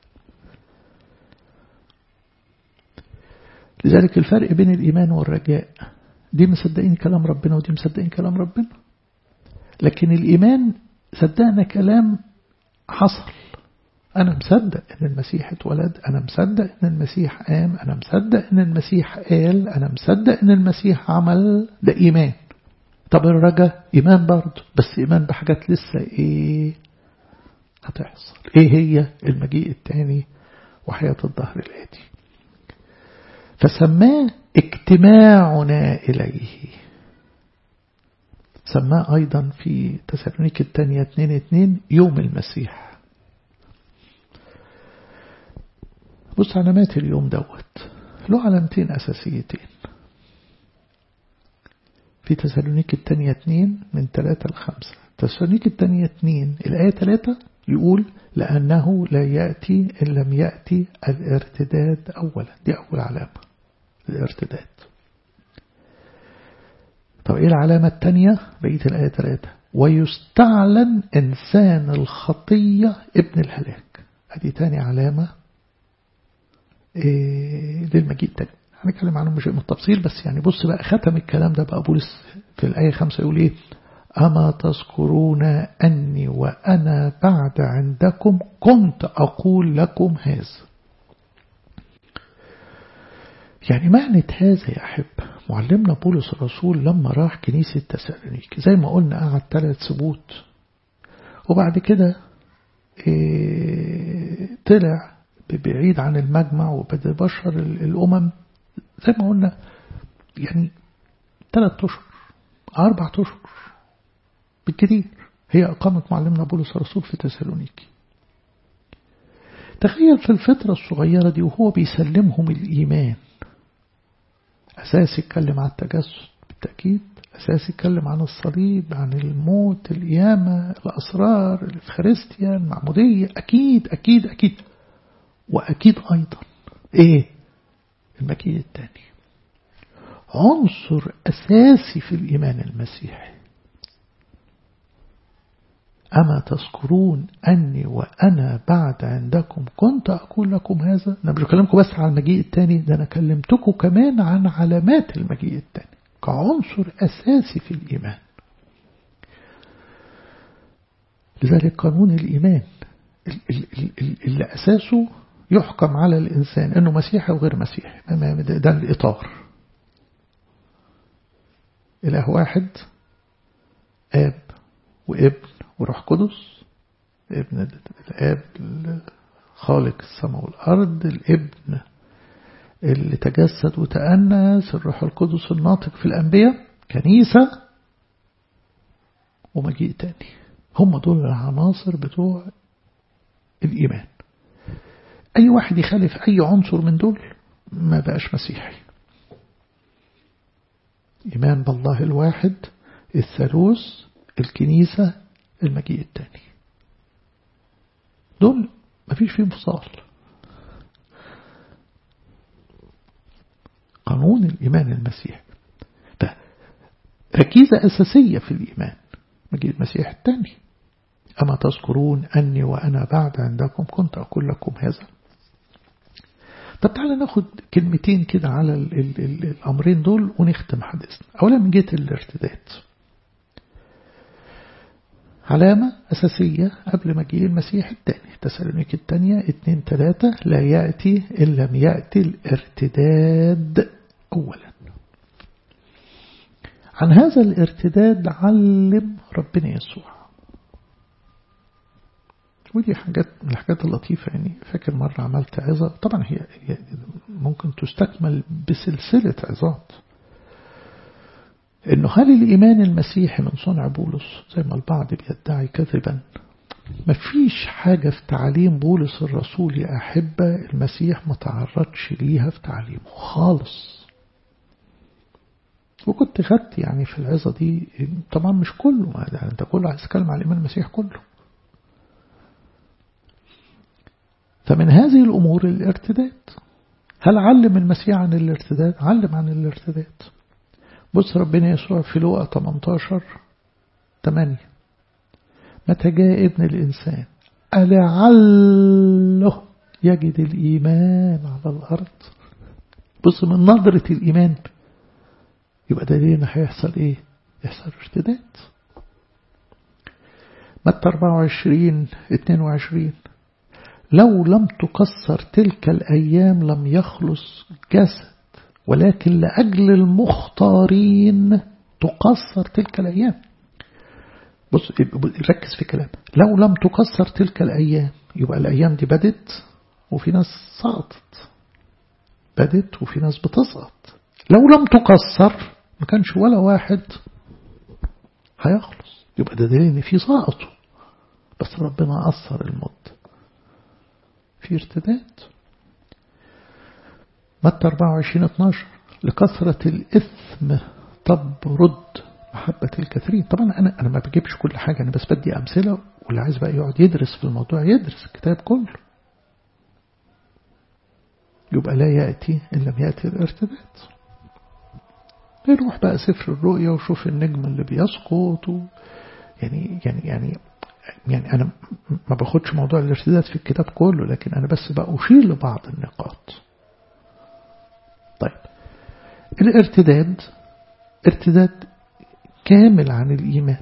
لذلك الفرق بين الإيمان والرجاء دي مصدقين كلام ربنا ودي مصدقين كلام ربنا لكن الإيمان صدقنا كلام حصل أنا مصدق إن المسيح اتولد أنا مصدق إن المسيح قام أنا مصدق إن المسيح قال أنا مصدق إن المسيح عمل ده إيمان طب الرجاء إيمان برضه بس إيمان بحاجات لسه إيه هتحصل إيه هي المجيء الثاني وحياة الظهر الآتي فسماه اجتماعنا إليه سماه أيضا في تسالونيك الثانية 2 2 يوم المسيح بص علامات اليوم دوت له علامتين أساسيتين في تسالونيك الثانية 2 من 3 ل 5 تسالونيك الثانية 2 الآية 3 يقول لأنه لا يأتي إن لم يأتي الارتداد أولا دي أول علامة الارتداد طب إيه العلامة الثانية بقية الآية 3 ويستعلن إنسان الخطية ابن الهلاك هذه تاني علامة إيه للمجيء التاني هنتكلم عنه مش بالتفصيل بس يعني بص بقى ختم الكلام ده بقى بولس في الآية 5 يقول إيه أما تذكرون أني وأنا بعد عندكم كنت أقول لكم هذا يعني معنى هذا يا أحب معلمنا بولس الرسول لما راح كنيسة تسالونيك زي ما قلنا قعد ثلاث سبوت وبعد كده إيه طلع بعيد عن المجمع وبدأ بشر الأمم زي ما قلنا يعني ثلاث أشهر أربع أشهر بالكثير هي أقامة معلمنا بولس الرسول في تسالونيكي تخيل في الفترة الصغيرة دي وهو بيسلمهم الإيمان أساس يتكلم عن التجسد بالتأكيد أساس يتكلم عن الصليب عن الموت القيامة الأسرار الإفخارستيا المعمودية أكيد أكيد أكيد وأكيد أيضا إيه المكية الثاني عنصر أساسي في الإيمان المسيحي أما تذكرون أني وأنا بعد عندكم كنت أقول لكم هذا أنا مش بكلمكم بس على المجيء الثاني ده أنا كلمتكم كمان عن علامات المجيء الثاني كعنصر أساسي في الإيمان لذلك قانون الإيمان اللي أساسه يحكم على الإنسان أنه مسيحي أو غير مسيحي ده الإطار إله واحد آب وابن وروح قدس ابن الآب خالق السماء والأرض الابن اللي تجسد وتأنس الروح القدس الناطق في الأنبياء كنيسة ومجيء تاني هم دول العناصر بتوع الإيمان أي واحد يخالف أي عنصر من دول ما بقاش مسيحي إيمان بالله الواحد الثالوث الكنيسة المجيء الثاني دول مفيش فيهم فصال قانون الإيمان المسيحي ركيزة أساسية في الإيمان مجيء المسيح الثاني أما تذكرون أني وأنا بعد عندكم كنت أقول لكم هذا طب تعالى ناخد كلمتين كده على ال ال ال الأمرين دول ونختم حديثنا أولا من جهة الارتداد علامة أساسية قبل مجيء المسيح الثاني تسالونيك الثانية اتنين تلاتة لا يأتي إن لم يأتي الارتداد أولا عن هذا الارتداد علم ربنا يسوع ودي حاجات من الحاجات اللطيفة يعني فاكر مرة عملت عظة طبعا هي ممكن تستكمل بسلسلة عظات انه هل الايمان المسيحي من صنع بولس زي ما البعض بيدعي كذبا مفيش حاجة في تعليم بولس الرسول يا أحبة المسيح ما تعرضش ليها في تعليمه خالص وكنت خدت يعني في العظة دي طبعا مش كله يعني انت كله عايز تتكلم على الإيمان المسيح كله فمن هذه الأمور الارتداد هل علم المسيح عن الارتداد علم عن الارتداد بص ربنا يسوع في لوقا 18 8 متى جاء ابن الإنسان ألعله يجد الإيمان على الأرض بص من نظرة الإيمان يبقى ده ليه هيحصل إيه يحصل ارتداد متى 24 22 لو لم تقصر تلك الأيام لم يخلص جسد ولكن لأجل المختارين تقصر تلك الأيام بص ركز في كلام لو لم تقصر تلك الأيام يبقى الأيام دي بدت وفي ناس سقطت بدت وفي ناس بتسقط لو لم تقصر ما كانش ولا واحد هيخلص يبقى ده دليل ان في سقطوا بس ربنا قصر المدة في ارتداد متى 24 12 لكثرة الإثم تبرد محبة الكثيرين طبعا أنا أنا ما بجيبش كل حاجة أنا بس بدي أمثلة واللي عايز بقى يقعد يدرس في الموضوع يدرس الكتاب كله يبقى لا يأتي إن لم يأتي الارتداد يروح بقى سفر الرؤيا وشوف النجم اللي بيسقط و... يعني يعني يعني يعني أنا ما باخدش موضوع الارتداد في الكتاب كله لكن أنا بس بقى أشير لبعض النقاط طيب الارتداد ارتداد كامل عن الإيمان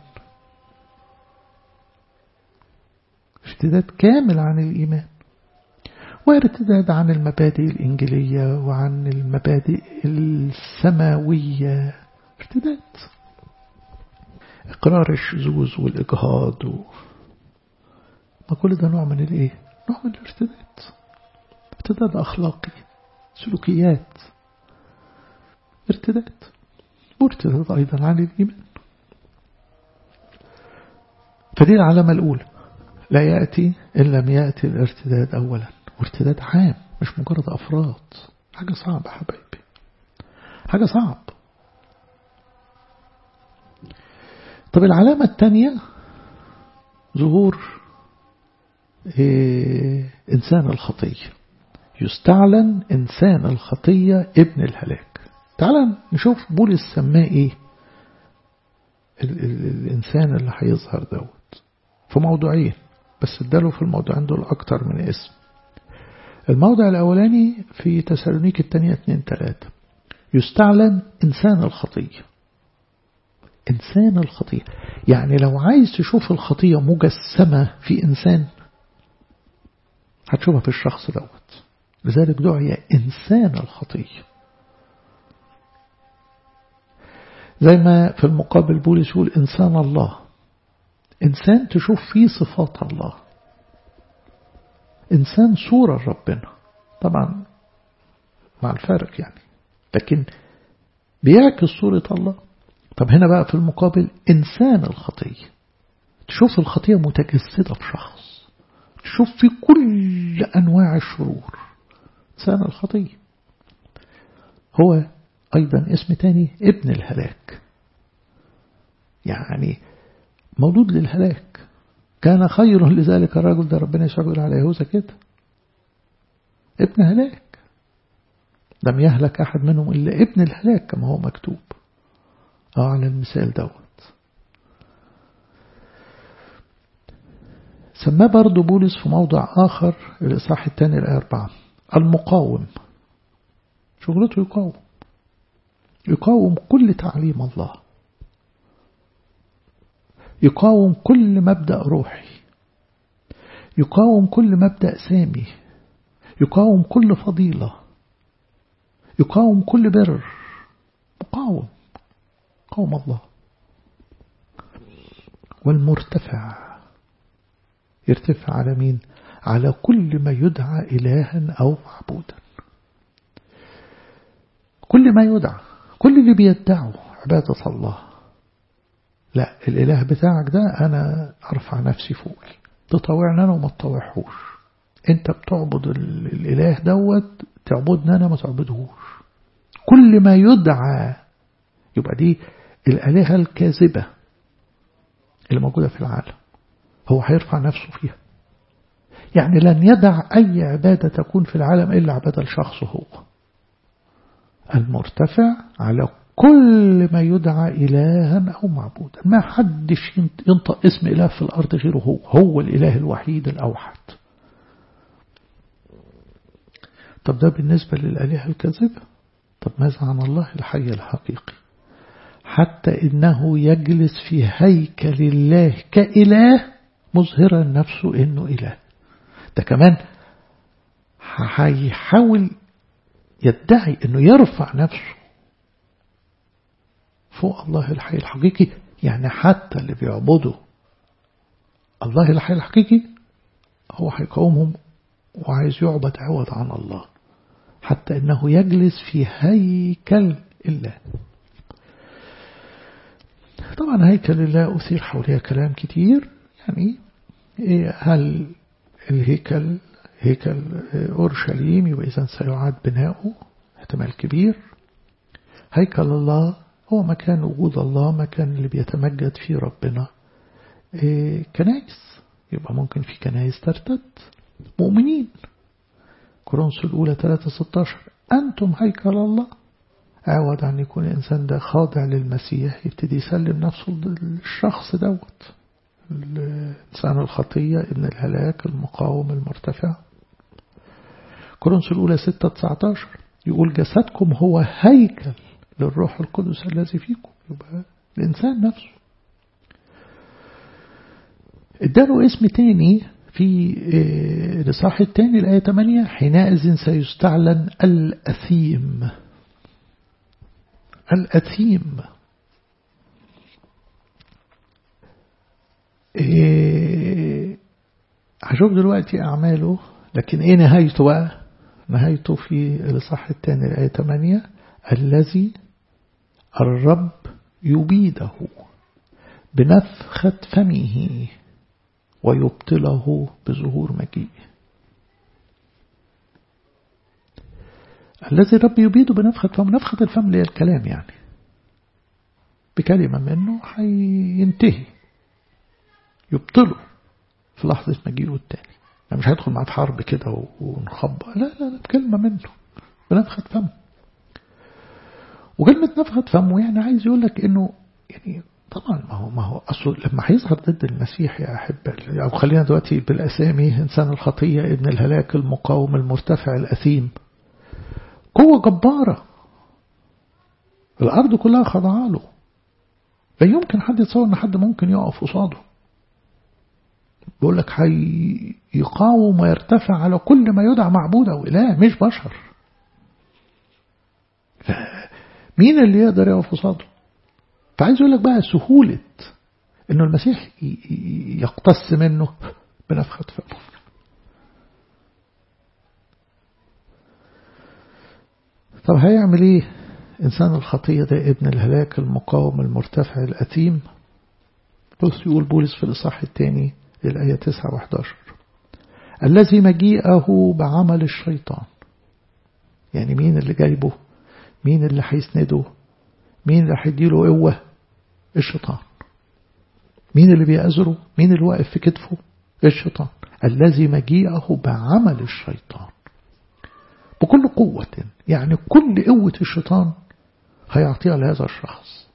ارتداد كامل عن الإيمان وارتداد عن المبادئ الإنجيلية وعن المبادئ السماوية ارتداد إقرار الشذوذ والإجهاض و... ما كل ده نوع من الإيه؟ نوع من الارتداد ارتداد أخلاقي سلوكيات ارتداد وارتداد أيضا عن الإيمان فدي العلامة الأولى لا يأتي إن لم يأتي الارتداد أولا وارتداد عام مش مجرد أفراد حاجة صعبة حبايبي حاجة صعب طب العلامة الثانية ظهور إيه إنسان الخطية يستعلن إنسان الخطية ابن الهلاك تعال نشوف بولس سماه إيه ال ال الإنسان اللي هيظهر دوت في موضوعين بس اداله في الموضوعين دول أكتر من اسم الموضع الأولاني في تسالونيك الثانية 2 3 يستعلن إنسان الخطية إنسان الخطية يعني لو عايز تشوف الخطية مجسمة في إنسان هتشوفها في الشخص دوت لذلك دعي إنسان الخطية زي ما في المقابل بولس يقول إنسان الله إنسان تشوف فيه صفات الله إنسان صورة ربنا طبعا مع الفارق يعني لكن بيعكس صورة الله طب هنا بقى في المقابل إنسان الخطية تشوف الخطية متجسدة في شخص تشوف في كل أنواع الشرور إنسان الخطية هو أيضا اسم تاني ابن الهلاك يعني مولود للهلاك كان خير لذلك الرجل ده ربنا يشغل على يهوذا كده ابن هلاك لم يهلك أحد منهم إلا ابن الهلاك كما هو مكتوب اه على المثال دوت سماه برضو بولس في موضع آخر الإصحاح الثاني الآية 4 المقاوم شغلته يقاوم يقاوم كل تعليم الله يقاوم كل مبدأ روحي يقاوم كل مبدأ سامي يقاوم كل فضيلة يقاوم كل بر مقاوم قوم الله والمرتفع يرتفع على مين على كل ما يدعى إلها أو معبودا كل ما يدعى كل اللي بيدعوا عبادة الله لا الإله بتاعك ده أنا أرفع نفسي فوقي تطوعني أنا وما تطوعهوش أنت بتعبد الإله دوت تعبدني أنا ما تعبدهوش كل ما يدعى يبقى دي الآلهة الكاذبة اللي موجودة في العالم هو هيرفع نفسه فيها يعني لن يدع أي عبادة تكون في العالم إلا عبادة لشخصه هو المرتفع على كل ما يدعى إلها أو معبودا ما حدش ينطق اسم إله في الأرض غيره هو هو الإله الوحيد الأوحد طب ده بالنسبة للآلهة الكاذبة طب ماذا عن الله الحي الحقيقي حتى إنه يجلس في هيكل الله كإله مظهرا نفسه إنه إله ده كمان هيحاول يدعي إنه يرفع نفسه فوق الله الحي الحقيقي يعني حتى اللي بيعبدوا الله الحي الحقيقي هو هيقاومهم وعايز يعبد عوض عن الله حتى إنه يجلس في هيكل الله طبعا هيكل الله أثير حولها كلام كتير يعني هل الهيكل هيكل أورشليم يبقى إذا سيعاد بناؤه احتمال كبير هيكل الله هو مكان وجود الله مكان اللي بيتمجد فيه ربنا كنائس يبقى ممكن في كنائس ترتد مؤمنين كورنثوس الأولى 3 16 أنتم هيكل الله عوض عن يكون الإنسان ده خاضع للمسيح يبتدي يسلم نفسه للشخص دوت الإنسان الخطية ابن الهلاك المقاوم المرتفع كورنثوس الأولى 6 19 يقول جسدكم هو هيكل للروح القدس الذي فيكم يبقى الإنسان نفسه اداله اسم تاني في الإصحاح الثاني الآية 8 حينئذ سيستعلن الأثيم الأثيم إيه هشوف دلوقتي أعماله لكن إيه نهايته بقى نهايته في الإصحاح الثاني الآية 8 الذي الرب يبيده بنفخة فمه ويبطله بظهور مجيئه الذي الرب يبيده بنفخة فم نفخة الفم اللي هي الكلام يعني بكلمة منه هينتهي يبطله في لحظة مجيئه التاني يعني مش هيدخل معاه في حرب كده ونخبى لا لا لا بكلمة منه بنفخة فمه وكلمة نفخة فمه يعني عايز يقول لك انه يعني طبعا ما هو ما هو أصل لما هيظهر ضد المسيح يا أحبة أو خلينا دلوقتي بالأسامي إنسان الخطية ابن الهلاك المقاوم المرتفع الأثيم قوة جبارة الأرض كلها خضعة له لا يمكن حد يتصور إن حد ممكن يقف قصاده بيقول لك هيقاوم ويرتفع على كل ما يدعى معبود أو إله مش بشر مين اللي يقدر يقف قصاده فعايز يقول لك بقى سهولة انه المسيح يقتص منه بنفخة فمه طب هيعمل ايه انسان الخطية ده ابن الهلاك المقاوم المرتفع الاثيم بص يقول بولس في الاصحاح الثاني الآية 9 و11 الذي مجيئه بعمل الشيطان يعني مين اللي جايبه مين اللي هيسنده مين اللي هيديله قوة الشيطان مين اللي بيأزره مين اللي واقف في كتفه الشيطان الذي مجيئه بعمل الشيطان بكل قوة يعني كل قوة الشيطان هيعطيها لهذا الشخص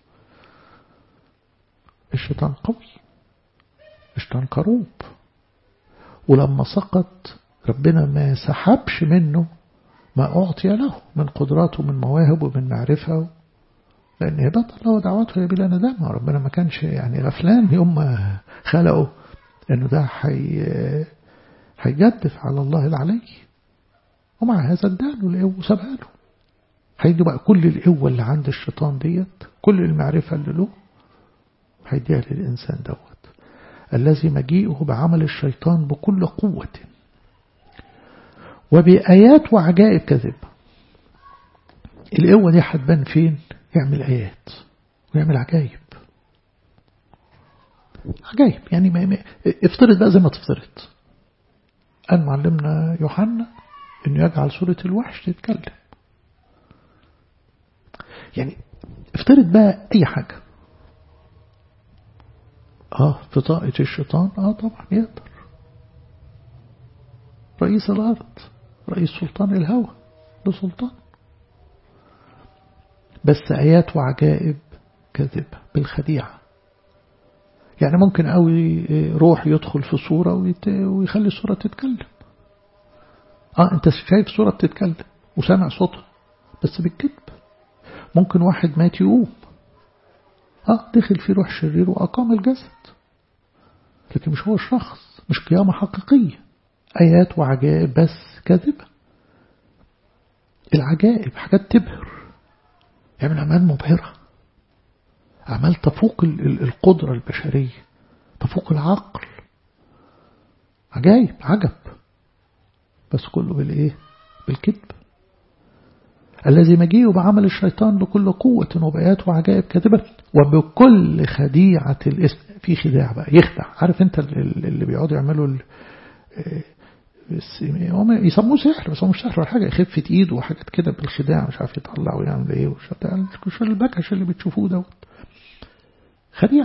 الشيطان قوي الشيطان قروب ولما سقط ربنا ما سحبش منه ما أعطي له من قدراته ومن مواهب ومن معرفة لأن هبات الله ودعوته بلا ندامة ربنا ما كانش يعني غفلان يوم ما خلقه أنه ده حي هيجدف على الله العلي ومع هذا اداله القوة وسابها له هيجي بقى كل القوة اللي عند الشيطان ديت كل المعرفة اللي له هيديها للإنسان دوت الذي مجيئه بعمل الشيطان بكل قوة وبآيات وعجائب كذب القوة دي هتبان فين يعمل آيات ويعمل عجائب عجائب يعني ما ما افترض بقى زي ما تفترض قال معلمنا يوحنا انه يجعل صورة الوحش تتكلم يعني افترض بقى اي حاجة اه في طاقة الشيطان اه طبعا يقدر رئيس الارض رئيس سلطان الهوى ده سلطان بس آيات وعجائب كذبة بالخديعة يعني ممكن قوي روح يدخل في صورة ويخلي الصورة تتكلم اه انت شايف صورة بتتكلم وسامع صوتها بس بالكذب ممكن واحد مات يقوم اه دخل في روح شرير وأقام الجسد لكن مش هو الشخص مش قيامة حقيقية آيات وعجائب بس كاذبة العجائب حاجات تبهر يعمل أعمال مبهرة أعمال تفوق القدرة البشرية تفوق العقل عجائب عجب بس كله بالإيه بالكذب الذي مجيء بعمل الشيطان بكل قوة وبآيات وعجائب كاذبة وبكل خديعة الاسم في خداع بقى يخدع عارف انت اللي بيقعدوا يعملوا هم يسموه سحر بس هو مش سحر ولا حاجة خفة ايده وحاجات كده بالخداع مش عارف يطلع ويعمل ايه وش البكش اللي بتشوفوه دوت خديعة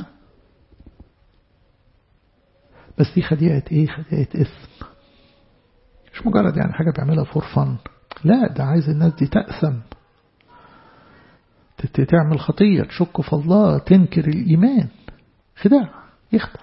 بس دي خديعة ايه خديعة اسم مش مجرد يعني حاجة بيعملها فور فن لا ده عايز الناس دي تأثم تعمل خطية تشك في الله تنكر الإيمان خداع يخدع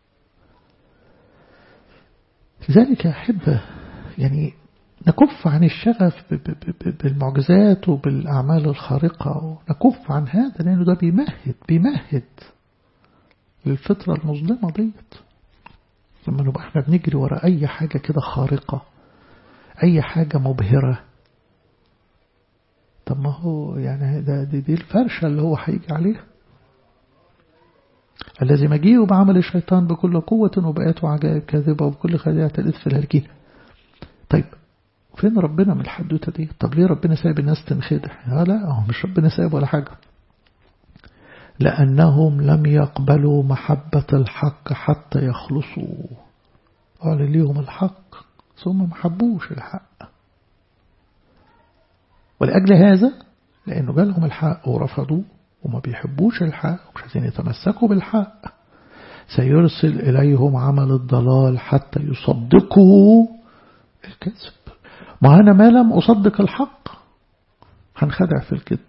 لذلك يا أحبة يعني نكف عن الشغف بالمعجزات وبالأعمال الخارقة نكف عن هذا لأنه ده بيمهد بيمهد للفطرة المظلمة ديت لما نبقى احنا بنجري ورا أي حاجة كده خارقة أي حاجة مبهرة طب ما هو يعني ده دي, دي الفرشة اللي هو هيجي عليها الذي مجيء بعمل الشيطان بكل قوة وبآيات وعجائب كاذبة وبكل خديعة الإثم الهلكين طيب فين ربنا من الحدوتة دي طب ليه ربنا سايب الناس تنخدع لا لا هو مش ربنا سايب ولا حاجة لأنهم لم يقبلوا محبة الحق حتى يخلصوا قال ليهم الحق ثم ما حبوش الحق ولأجل هذا لأنه جالهم الحق ورفضوه وما بيحبوش الحق ومش عايزين يتمسكوا بالحق سيرسل إليهم عمل الضلال حتى يصدقوا الكذب ما أنا ما لم أصدق الحق هنخدع في الكذب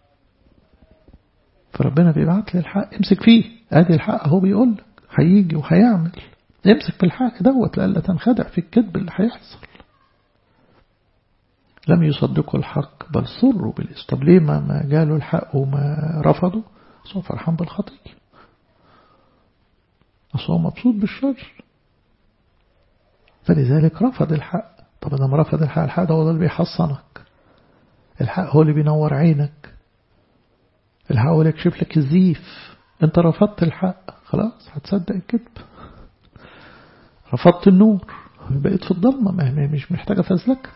فربنا بيبعت لي الحق امسك فيه ادي الحق هو بيقول لك هيجي وهيعمل امسك في الحق دوت لألا تنخدع في الكذب اللي هيحصل لم يصدقوا الحق بل صروا بالإسم طب ليه ما, ما جالوا الحق وما رفضوا أصلا فرحان بالخطية أصلا مبسوط بالشر فلذلك رفض الحق طب لما رفض الحق الحق ده هو اللي بيحصنك الحق هو اللي بينور عينك الحق هو اللي يكشف لك الزيف انت رفضت الحق خلاص هتصدق الكذب رفضت النور بقيت في الضلمة ما مش محتاجة فزلك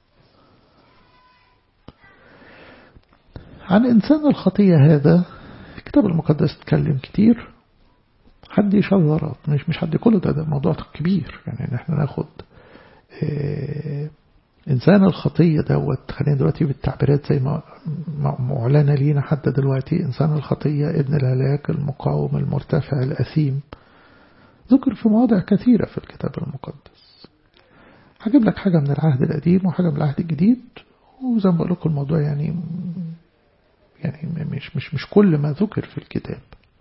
عن إنسان الخطية هذا الكتاب المقدس تكلم كتير حد شذرات مش مش حد كله ده, ده موضوع كبير يعني نحن ناخد إيه إنسان الخطية دوت خلينا دلوقتي بالتعبيرات زي ما معلنة لينا حتى دلوقتي إنسان الخطية ابن الهلاك المقاوم المرتفع الأثيم ذكر في مواضع كثيرة في الكتاب المقدس هجيب لك حاجة من العهد القديم وحاجة من العهد الجديد وزي ما بقول لكم الموضوع يعني يعني مش مش مش كل ما ذكر في الكتاب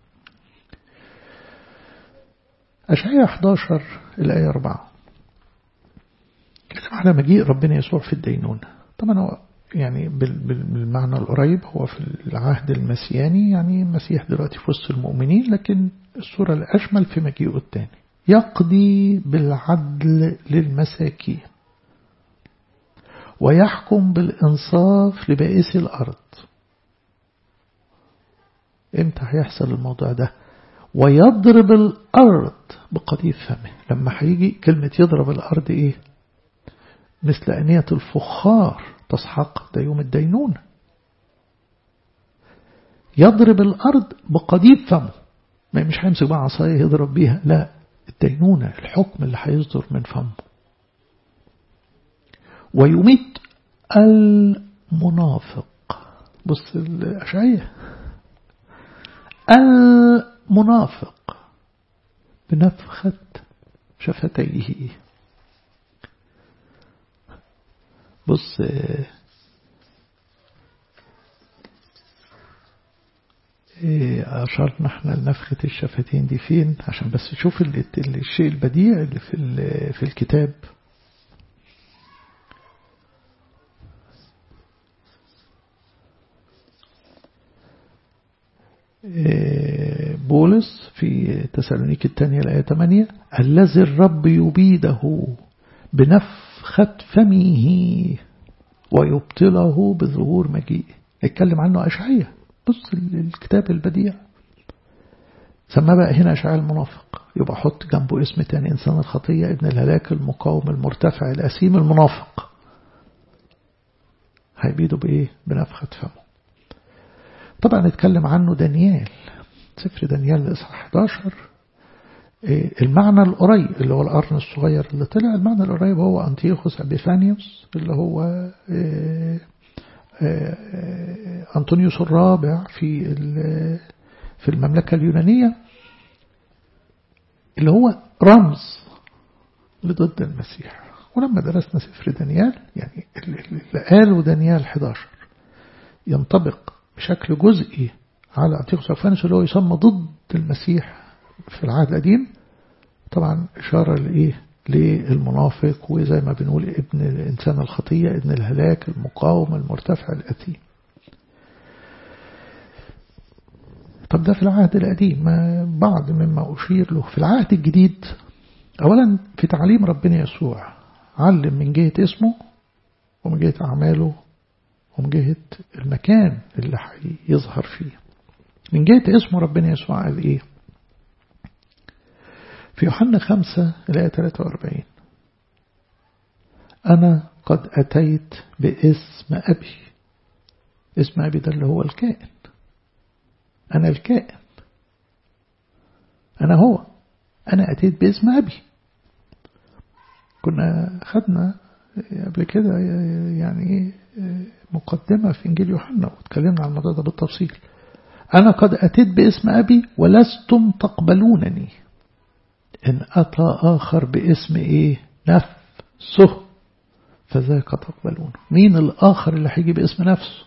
أشعية 11 الآية 4 كلام على مجيء ربنا يسوع في الدينونة طبعا هو يعني بالمعنى القريب هو في العهد المسياني يعني المسيح دلوقتي في وسط المؤمنين لكن الصورة الأشمل في مجيئه الثاني يقضي بالعدل للمساكين ويحكم بالإنصاف لبائس الأرض امتى هيحصل الموضوع ده ويضرب الأرض بقضيب فمه لما هيجي كلمة يضرب الأرض إيه مثل أنية الفخار تسحق ده يوم الدينون يضرب الأرض بقضيب فمه ما مش هيمسك بقى عصاية يضرب بيها لا الدينونة الحكم اللي هيصدر من فمه ويميت المنافق بص الأشعية المنافق بنفخة شفتيه بص ايه أشرنا احنا لنفخة الشفتين دي فين عشان بس تشوف الشيء البديع اللي في, في الكتاب بولس في تسالونيك الثانية الآية 8 الذي الرب يبيده بنفخة فمه ويبطله بظهور مجيئه اتكلم عنه أشعية بص الكتاب البديع سمى بقى هنا أشعية المنافق يبقى حط جنبه اسم تاني إنسان الخطية ابن الهلاك المقاوم المرتفع الأسيم المنافق هيبيده بإيه بنفخة فمه طبعا نتكلم عنه دانيال سفر دانيال الإصحاح 11 المعنى القريب اللي هو القرن الصغير اللي طلع المعنى القريب هو أنتيوخوس أبيفانيوس اللي هو أنطونيوس الرابع في في المملكة اليونانية اللي هو رمز لضد المسيح ولما درسنا سفر دانيال يعني اللي قاله دانيال 11 ينطبق بشكل جزئي على أنتيوخوس أبيفانيوس اللي هو يسمى ضد المسيح في العهد القديم طبعا إشارة لإيه للمنافق وزي ما بنقول ابن الإنسان الخطية ابن الهلاك المقاوم المرتفع الأثيم طب ده في العهد القديم ما بعض مما أشير له في العهد الجديد أولا في تعليم ربنا يسوع علم من جهة اسمه ومن جهة أعماله ومن جهة المكان اللي هيظهر فيه من جهة اسمه ربنا يسوع قال إيه في يوحنا خمسة الآية 43 أنا قد أتيت باسم أبي اسم أبي ده اللي هو الكائن أنا الكائن أنا هو أنا أتيت باسم أبي كنا خدنا قبل كده يعني مقدمة في إنجيل يوحنا واتكلمنا عن الموضوع ده بالتفصيل أنا قد أتيت باسم أبي ولستم تقبلونني إن أتى آخر باسم إيه نفسه فذاك تقبلونه مين الآخر اللي هيجي باسم نفسه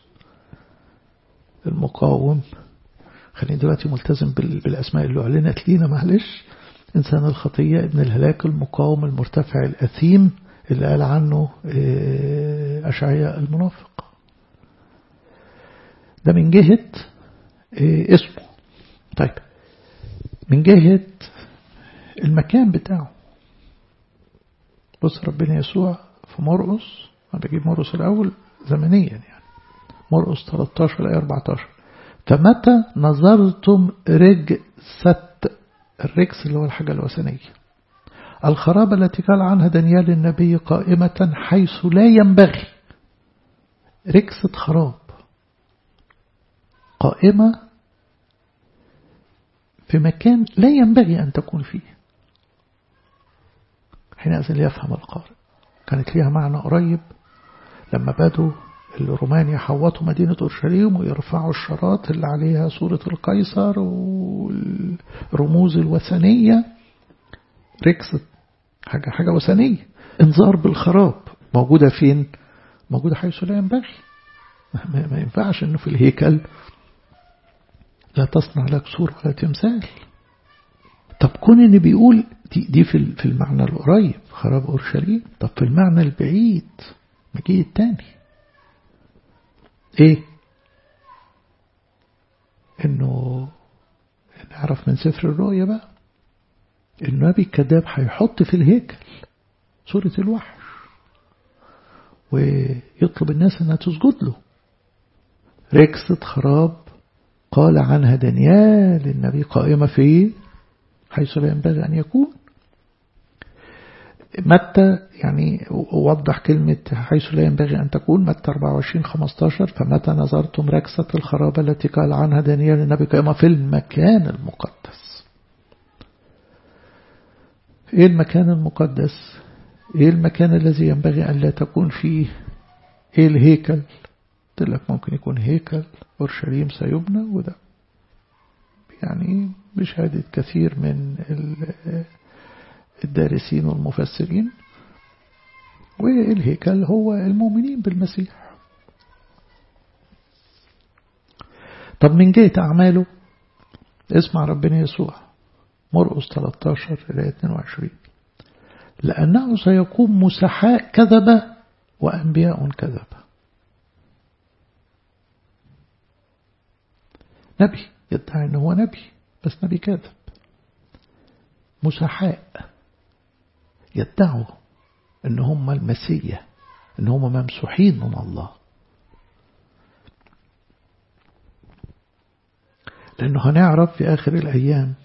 المقاوم خليني دلوقتي ملتزم بالأسماء اللي أعلنت لينا معلش إنسان الخطية ابن الهلاك المقاوم المرتفع الأثيم اللي قال عنه أشعياء المنافق ده من جهة اسمه طيب من جهة المكان بتاعه بص ربنا يسوع في مرقس أنا بجيب مرقس الأول زمنيا يعني مرقس 13 آية 14 فمتى نظرتم رجسة الرجس اللي هو الحاجة الوثنية الخرابة التي قال عنها دانيال النبي قائمة حيث لا ينبغي ركسة خراب قائمة في مكان لا ينبغي أن تكون فيه حينئذ يفهم القارئ كانت ليها معنى قريب لما بدوا الرومان يحوطوا مدينة أورشليم ويرفعوا الشراط اللي عليها صورة القيصر والرموز الوثنية ركسة حاجة حاجة وثنية انذار بالخراب موجودة فين موجودة حيث لا ينبغي ما ينفعش انه في الهيكل لا تصنع لك صورة ولا تمثال طب كون ان بيقول دي, دي في في المعنى القريب خراب اورشليم طب في المعنى البعيد مجيء التاني ايه انه نعرف من سفر الرؤيا بقى النبي الكذاب هيحط في الهيكل صورة الوحش ويطلب الناس انها تسجد له ركسة خراب قال عنها دانيال النبي قائمة في حيث لا ينبغي أن يكون متى يعني وضح كلمة حيث لا ينبغي أن تكون متى 24 15 فمتى نظرتم ركسة الخرابة التي قال عنها دانيال النبي قائمة في المكان المقدس إيه المكان المقدس إيه المكان الذي ينبغي أن لا تكون فيه إيه الهيكل قلت لك ممكن يكون هيكل أورشليم سيبنى وده يعني بشهادة كثير من الدارسين والمفسرين والهيكل هو المؤمنين بالمسيح طب من جهة أعماله اسمع ربنا يسوع مرقس 13 إلى 22 لأنه سيقوم مسحاء كذبة وأنبياء كذبة نبي يدعي أنه هو نبي بس نبي كاذب مسحاء يدعوا أن هم المسيح أن هم ممسوحين من الله لأنه هنعرف في آخر الأيام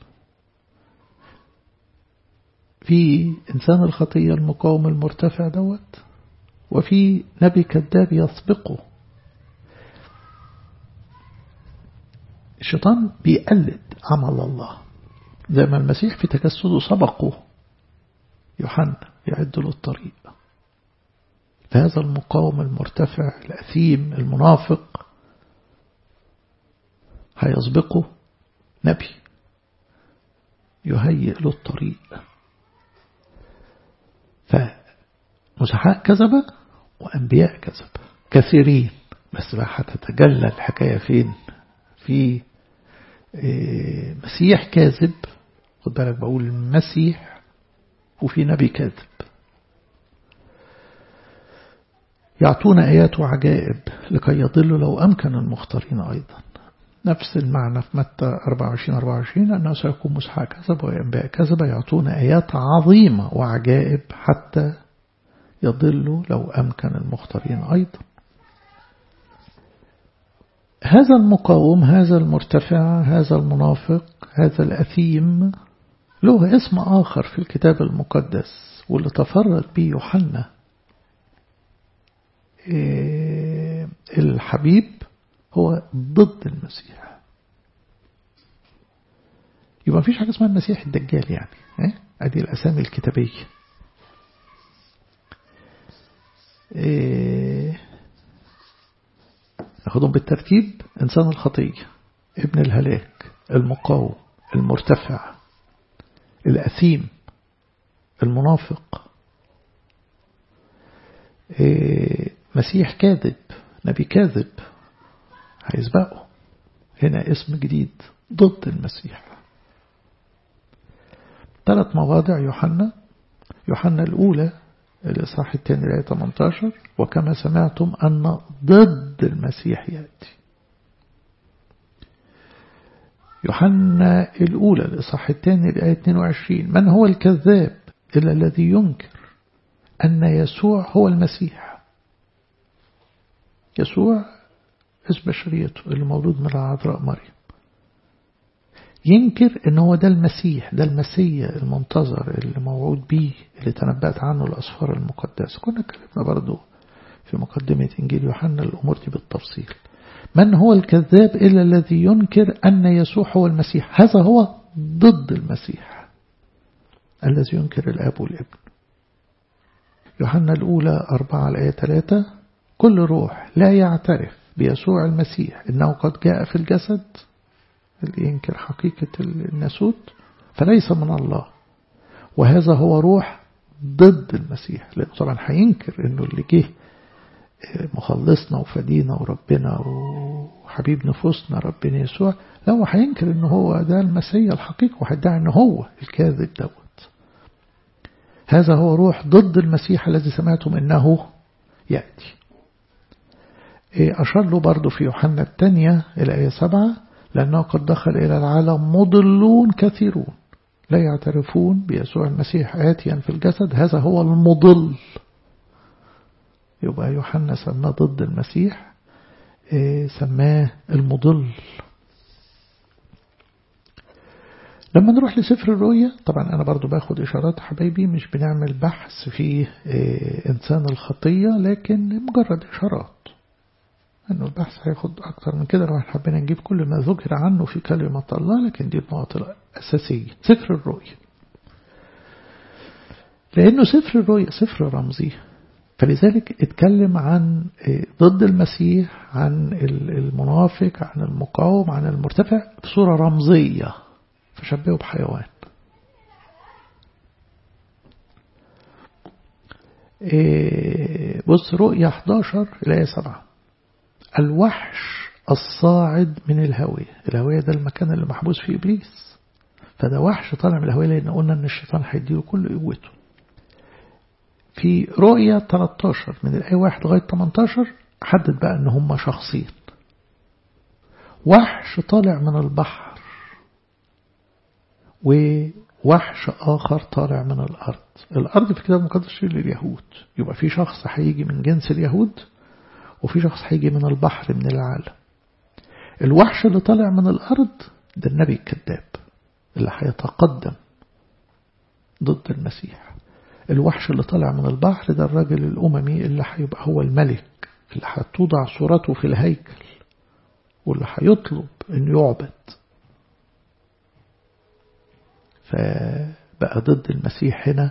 في إنسان الخطية المقاوم المرتفع دوت وفي نبي كذاب يسبقه الشيطان بيقلد عمل الله زي ما المسيح في تجسده سبقه يوحنا يعد له الطريق فهذا المقاوم المرتفع الأثيم المنافق هيسبقه نبي يهيئ له الطريق فمسحاء كذبة وأنبياء كذب كثيرين بس بقى هتتجلى الحكاية فين في مسيح كاذب خد بالك بقول مسيح وفي نبي كاذب يعطون آيات وعجائب لكي يضلوا لو أمكن المختارين أيضا نفس المعنى في متى 24 24 أنه سيكون مسحى كذب وأنباء كذب يعطون آيات عظيمة وعجائب حتى يضلوا لو أمكن المختارين أيضا هذا المقاوم هذا المرتفع هذا المنافق هذا الأثيم له اسم آخر في الكتاب المقدس واللي تفرد به يوحنا الحبيب هو ضد المسيح يبقى مفيش حاجة اسمها المسيح الدجال يعني ادي الأسامي الكتابية ناخدهم بالترتيب إنسان الخطية ابن الهلاك المقاوم المرتفع الأثيم المنافق مسيح كاذب نبي كاذب هيسبقه هنا اسم جديد ضد المسيح ثلاث مواضع يوحنا يوحنا الأولى الإصحاح الثاني الآية 18 وكما سمعتم أن ضد المسيح يأتي يوحنا الأولى الإصحاح الثاني الآية 22 من هو الكذاب إلا الذي ينكر أن يسوع هو المسيح يسوع اسم بشريته اللي مولود من العذراء مريم ينكر ان هو ده المسيح ده المسيا المنتظر اللي موعود بيه اللي تنبأت عنه الأسفار المقدسة كنا اتكلمنا برضو في مقدمة إنجيل يوحنا الأمور دي بالتفصيل من هو الكذاب إلا الذي ينكر أن يسوع هو المسيح هذا هو ضد المسيح الذي ينكر الآب والابن يوحنا الأولى أربعة الآية ثلاثة كل روح لا يعترف بيسوع المسيح إنه قد جاء في الجسد اللي ينكر حقيقة الناسوت فليس من الله وهذا هو روح ضد المسيح لأنه طبعا هينكر إنه اللي جه مخلصنا وفدينا وربنا وحبيب نفوسنا ربنا يسوع لا هو هينكر إنه هو ده المسيح الحقيقي وهيدعي إنه هو الكاذب دوت هذا هو روح ضد المسيح الذي سمعتم إنه يأتي أشار له برضه في يوحنا الثانية الآية سبعة لأنه قد دخل إلى العالم مضلون كثيرون لا يعترفون بيسوع المسيح آتيا في الجسد هذا هو المضل يبقى يوحنا سماه ضد المسيح سماه المضل لما نروح لسفر الرؤيا طبعا أنا برضو باخد إشارات حبايبي مش بنعمل بحث في إنسان الخطية لكن مجرد إشارات أنه البحث هياخد أكتر من كده لو حبينا نجيب كل ما ذكر عنه في كلمة الله لكن دي النقط الأساسية سفر الرؤيا لأنه سفر الرؤيا سفر رمزي فلذلك اتكلم عن ضد المسيح عن المنافق عن المقاوم عن المرتفع بصورة رمزية فشبهه بحيوان بص رؤيا 11 الآية 7 الوحش الصاعد من الهوية الهوية ده المكان اللي محبوس فيه إبليس فده وحش طالع من الهوية لأن قلنا أن الشيطان هيديله كل قوته في رؤية 13 من الآية 1 لغاية 18 حدد بقى أن هم شخصين وحش طالع من البحر ووحش آخر طالع من الأرض الأرض في الكتاب المقدس لليهود يبقى في شخص هيجي من جنس اليهود وفي شخص هيجي من البحر من العالم الوحش اللي طالع من الأرض ده النبي الكذاب اللي هيتقدم ضد المسيح الوحش اللي طالع من البحر ده الراجل الأممي اللي هيبقى هو الملك اللي هتوضع صورته في الهيكل واللي هيطلب انه يعبد فبقى ضد المسيح هنا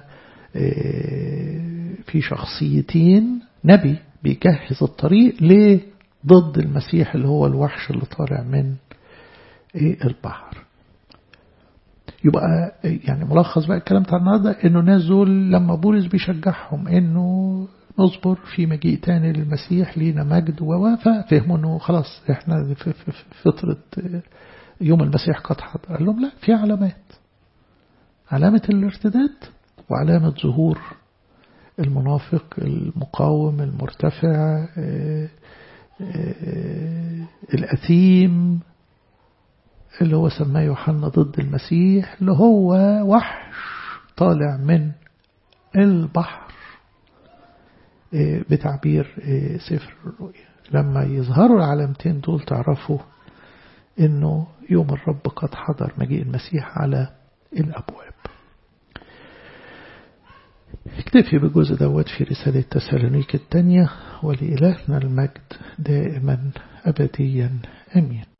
في شخصيتين نبي بيجهز الطريق ليه ضد المسيح اللي هو الوحش اللي طالع من البحر يبقى يعني ملخص بقى الكلام بتاع النهارده انه ناس دول لما بولس بيشجعهم انه نصبر في مجيء تاني للمسيح لينا مجد ووافى فهموا انه خلاص احنا في فترة يوم المسيح قد حضر قال لهم لا في علامات علامة الارتداد وعلامة ظهور المنافق المقاوم المرتفع الأثيم اللي هو سماه يوحنا ضد المسيح اللي هو وحش طالع من البحر بتعبير سفر الرؤيا لما يظهروا العلامتين دول تعرفوا انه يوم الرب قد حضر مجيء المسيح على الابواب اكتفي بالجزء دوت في رسالة تسالونيك الثانية ولإلهنا المجد دائما أبديا أمين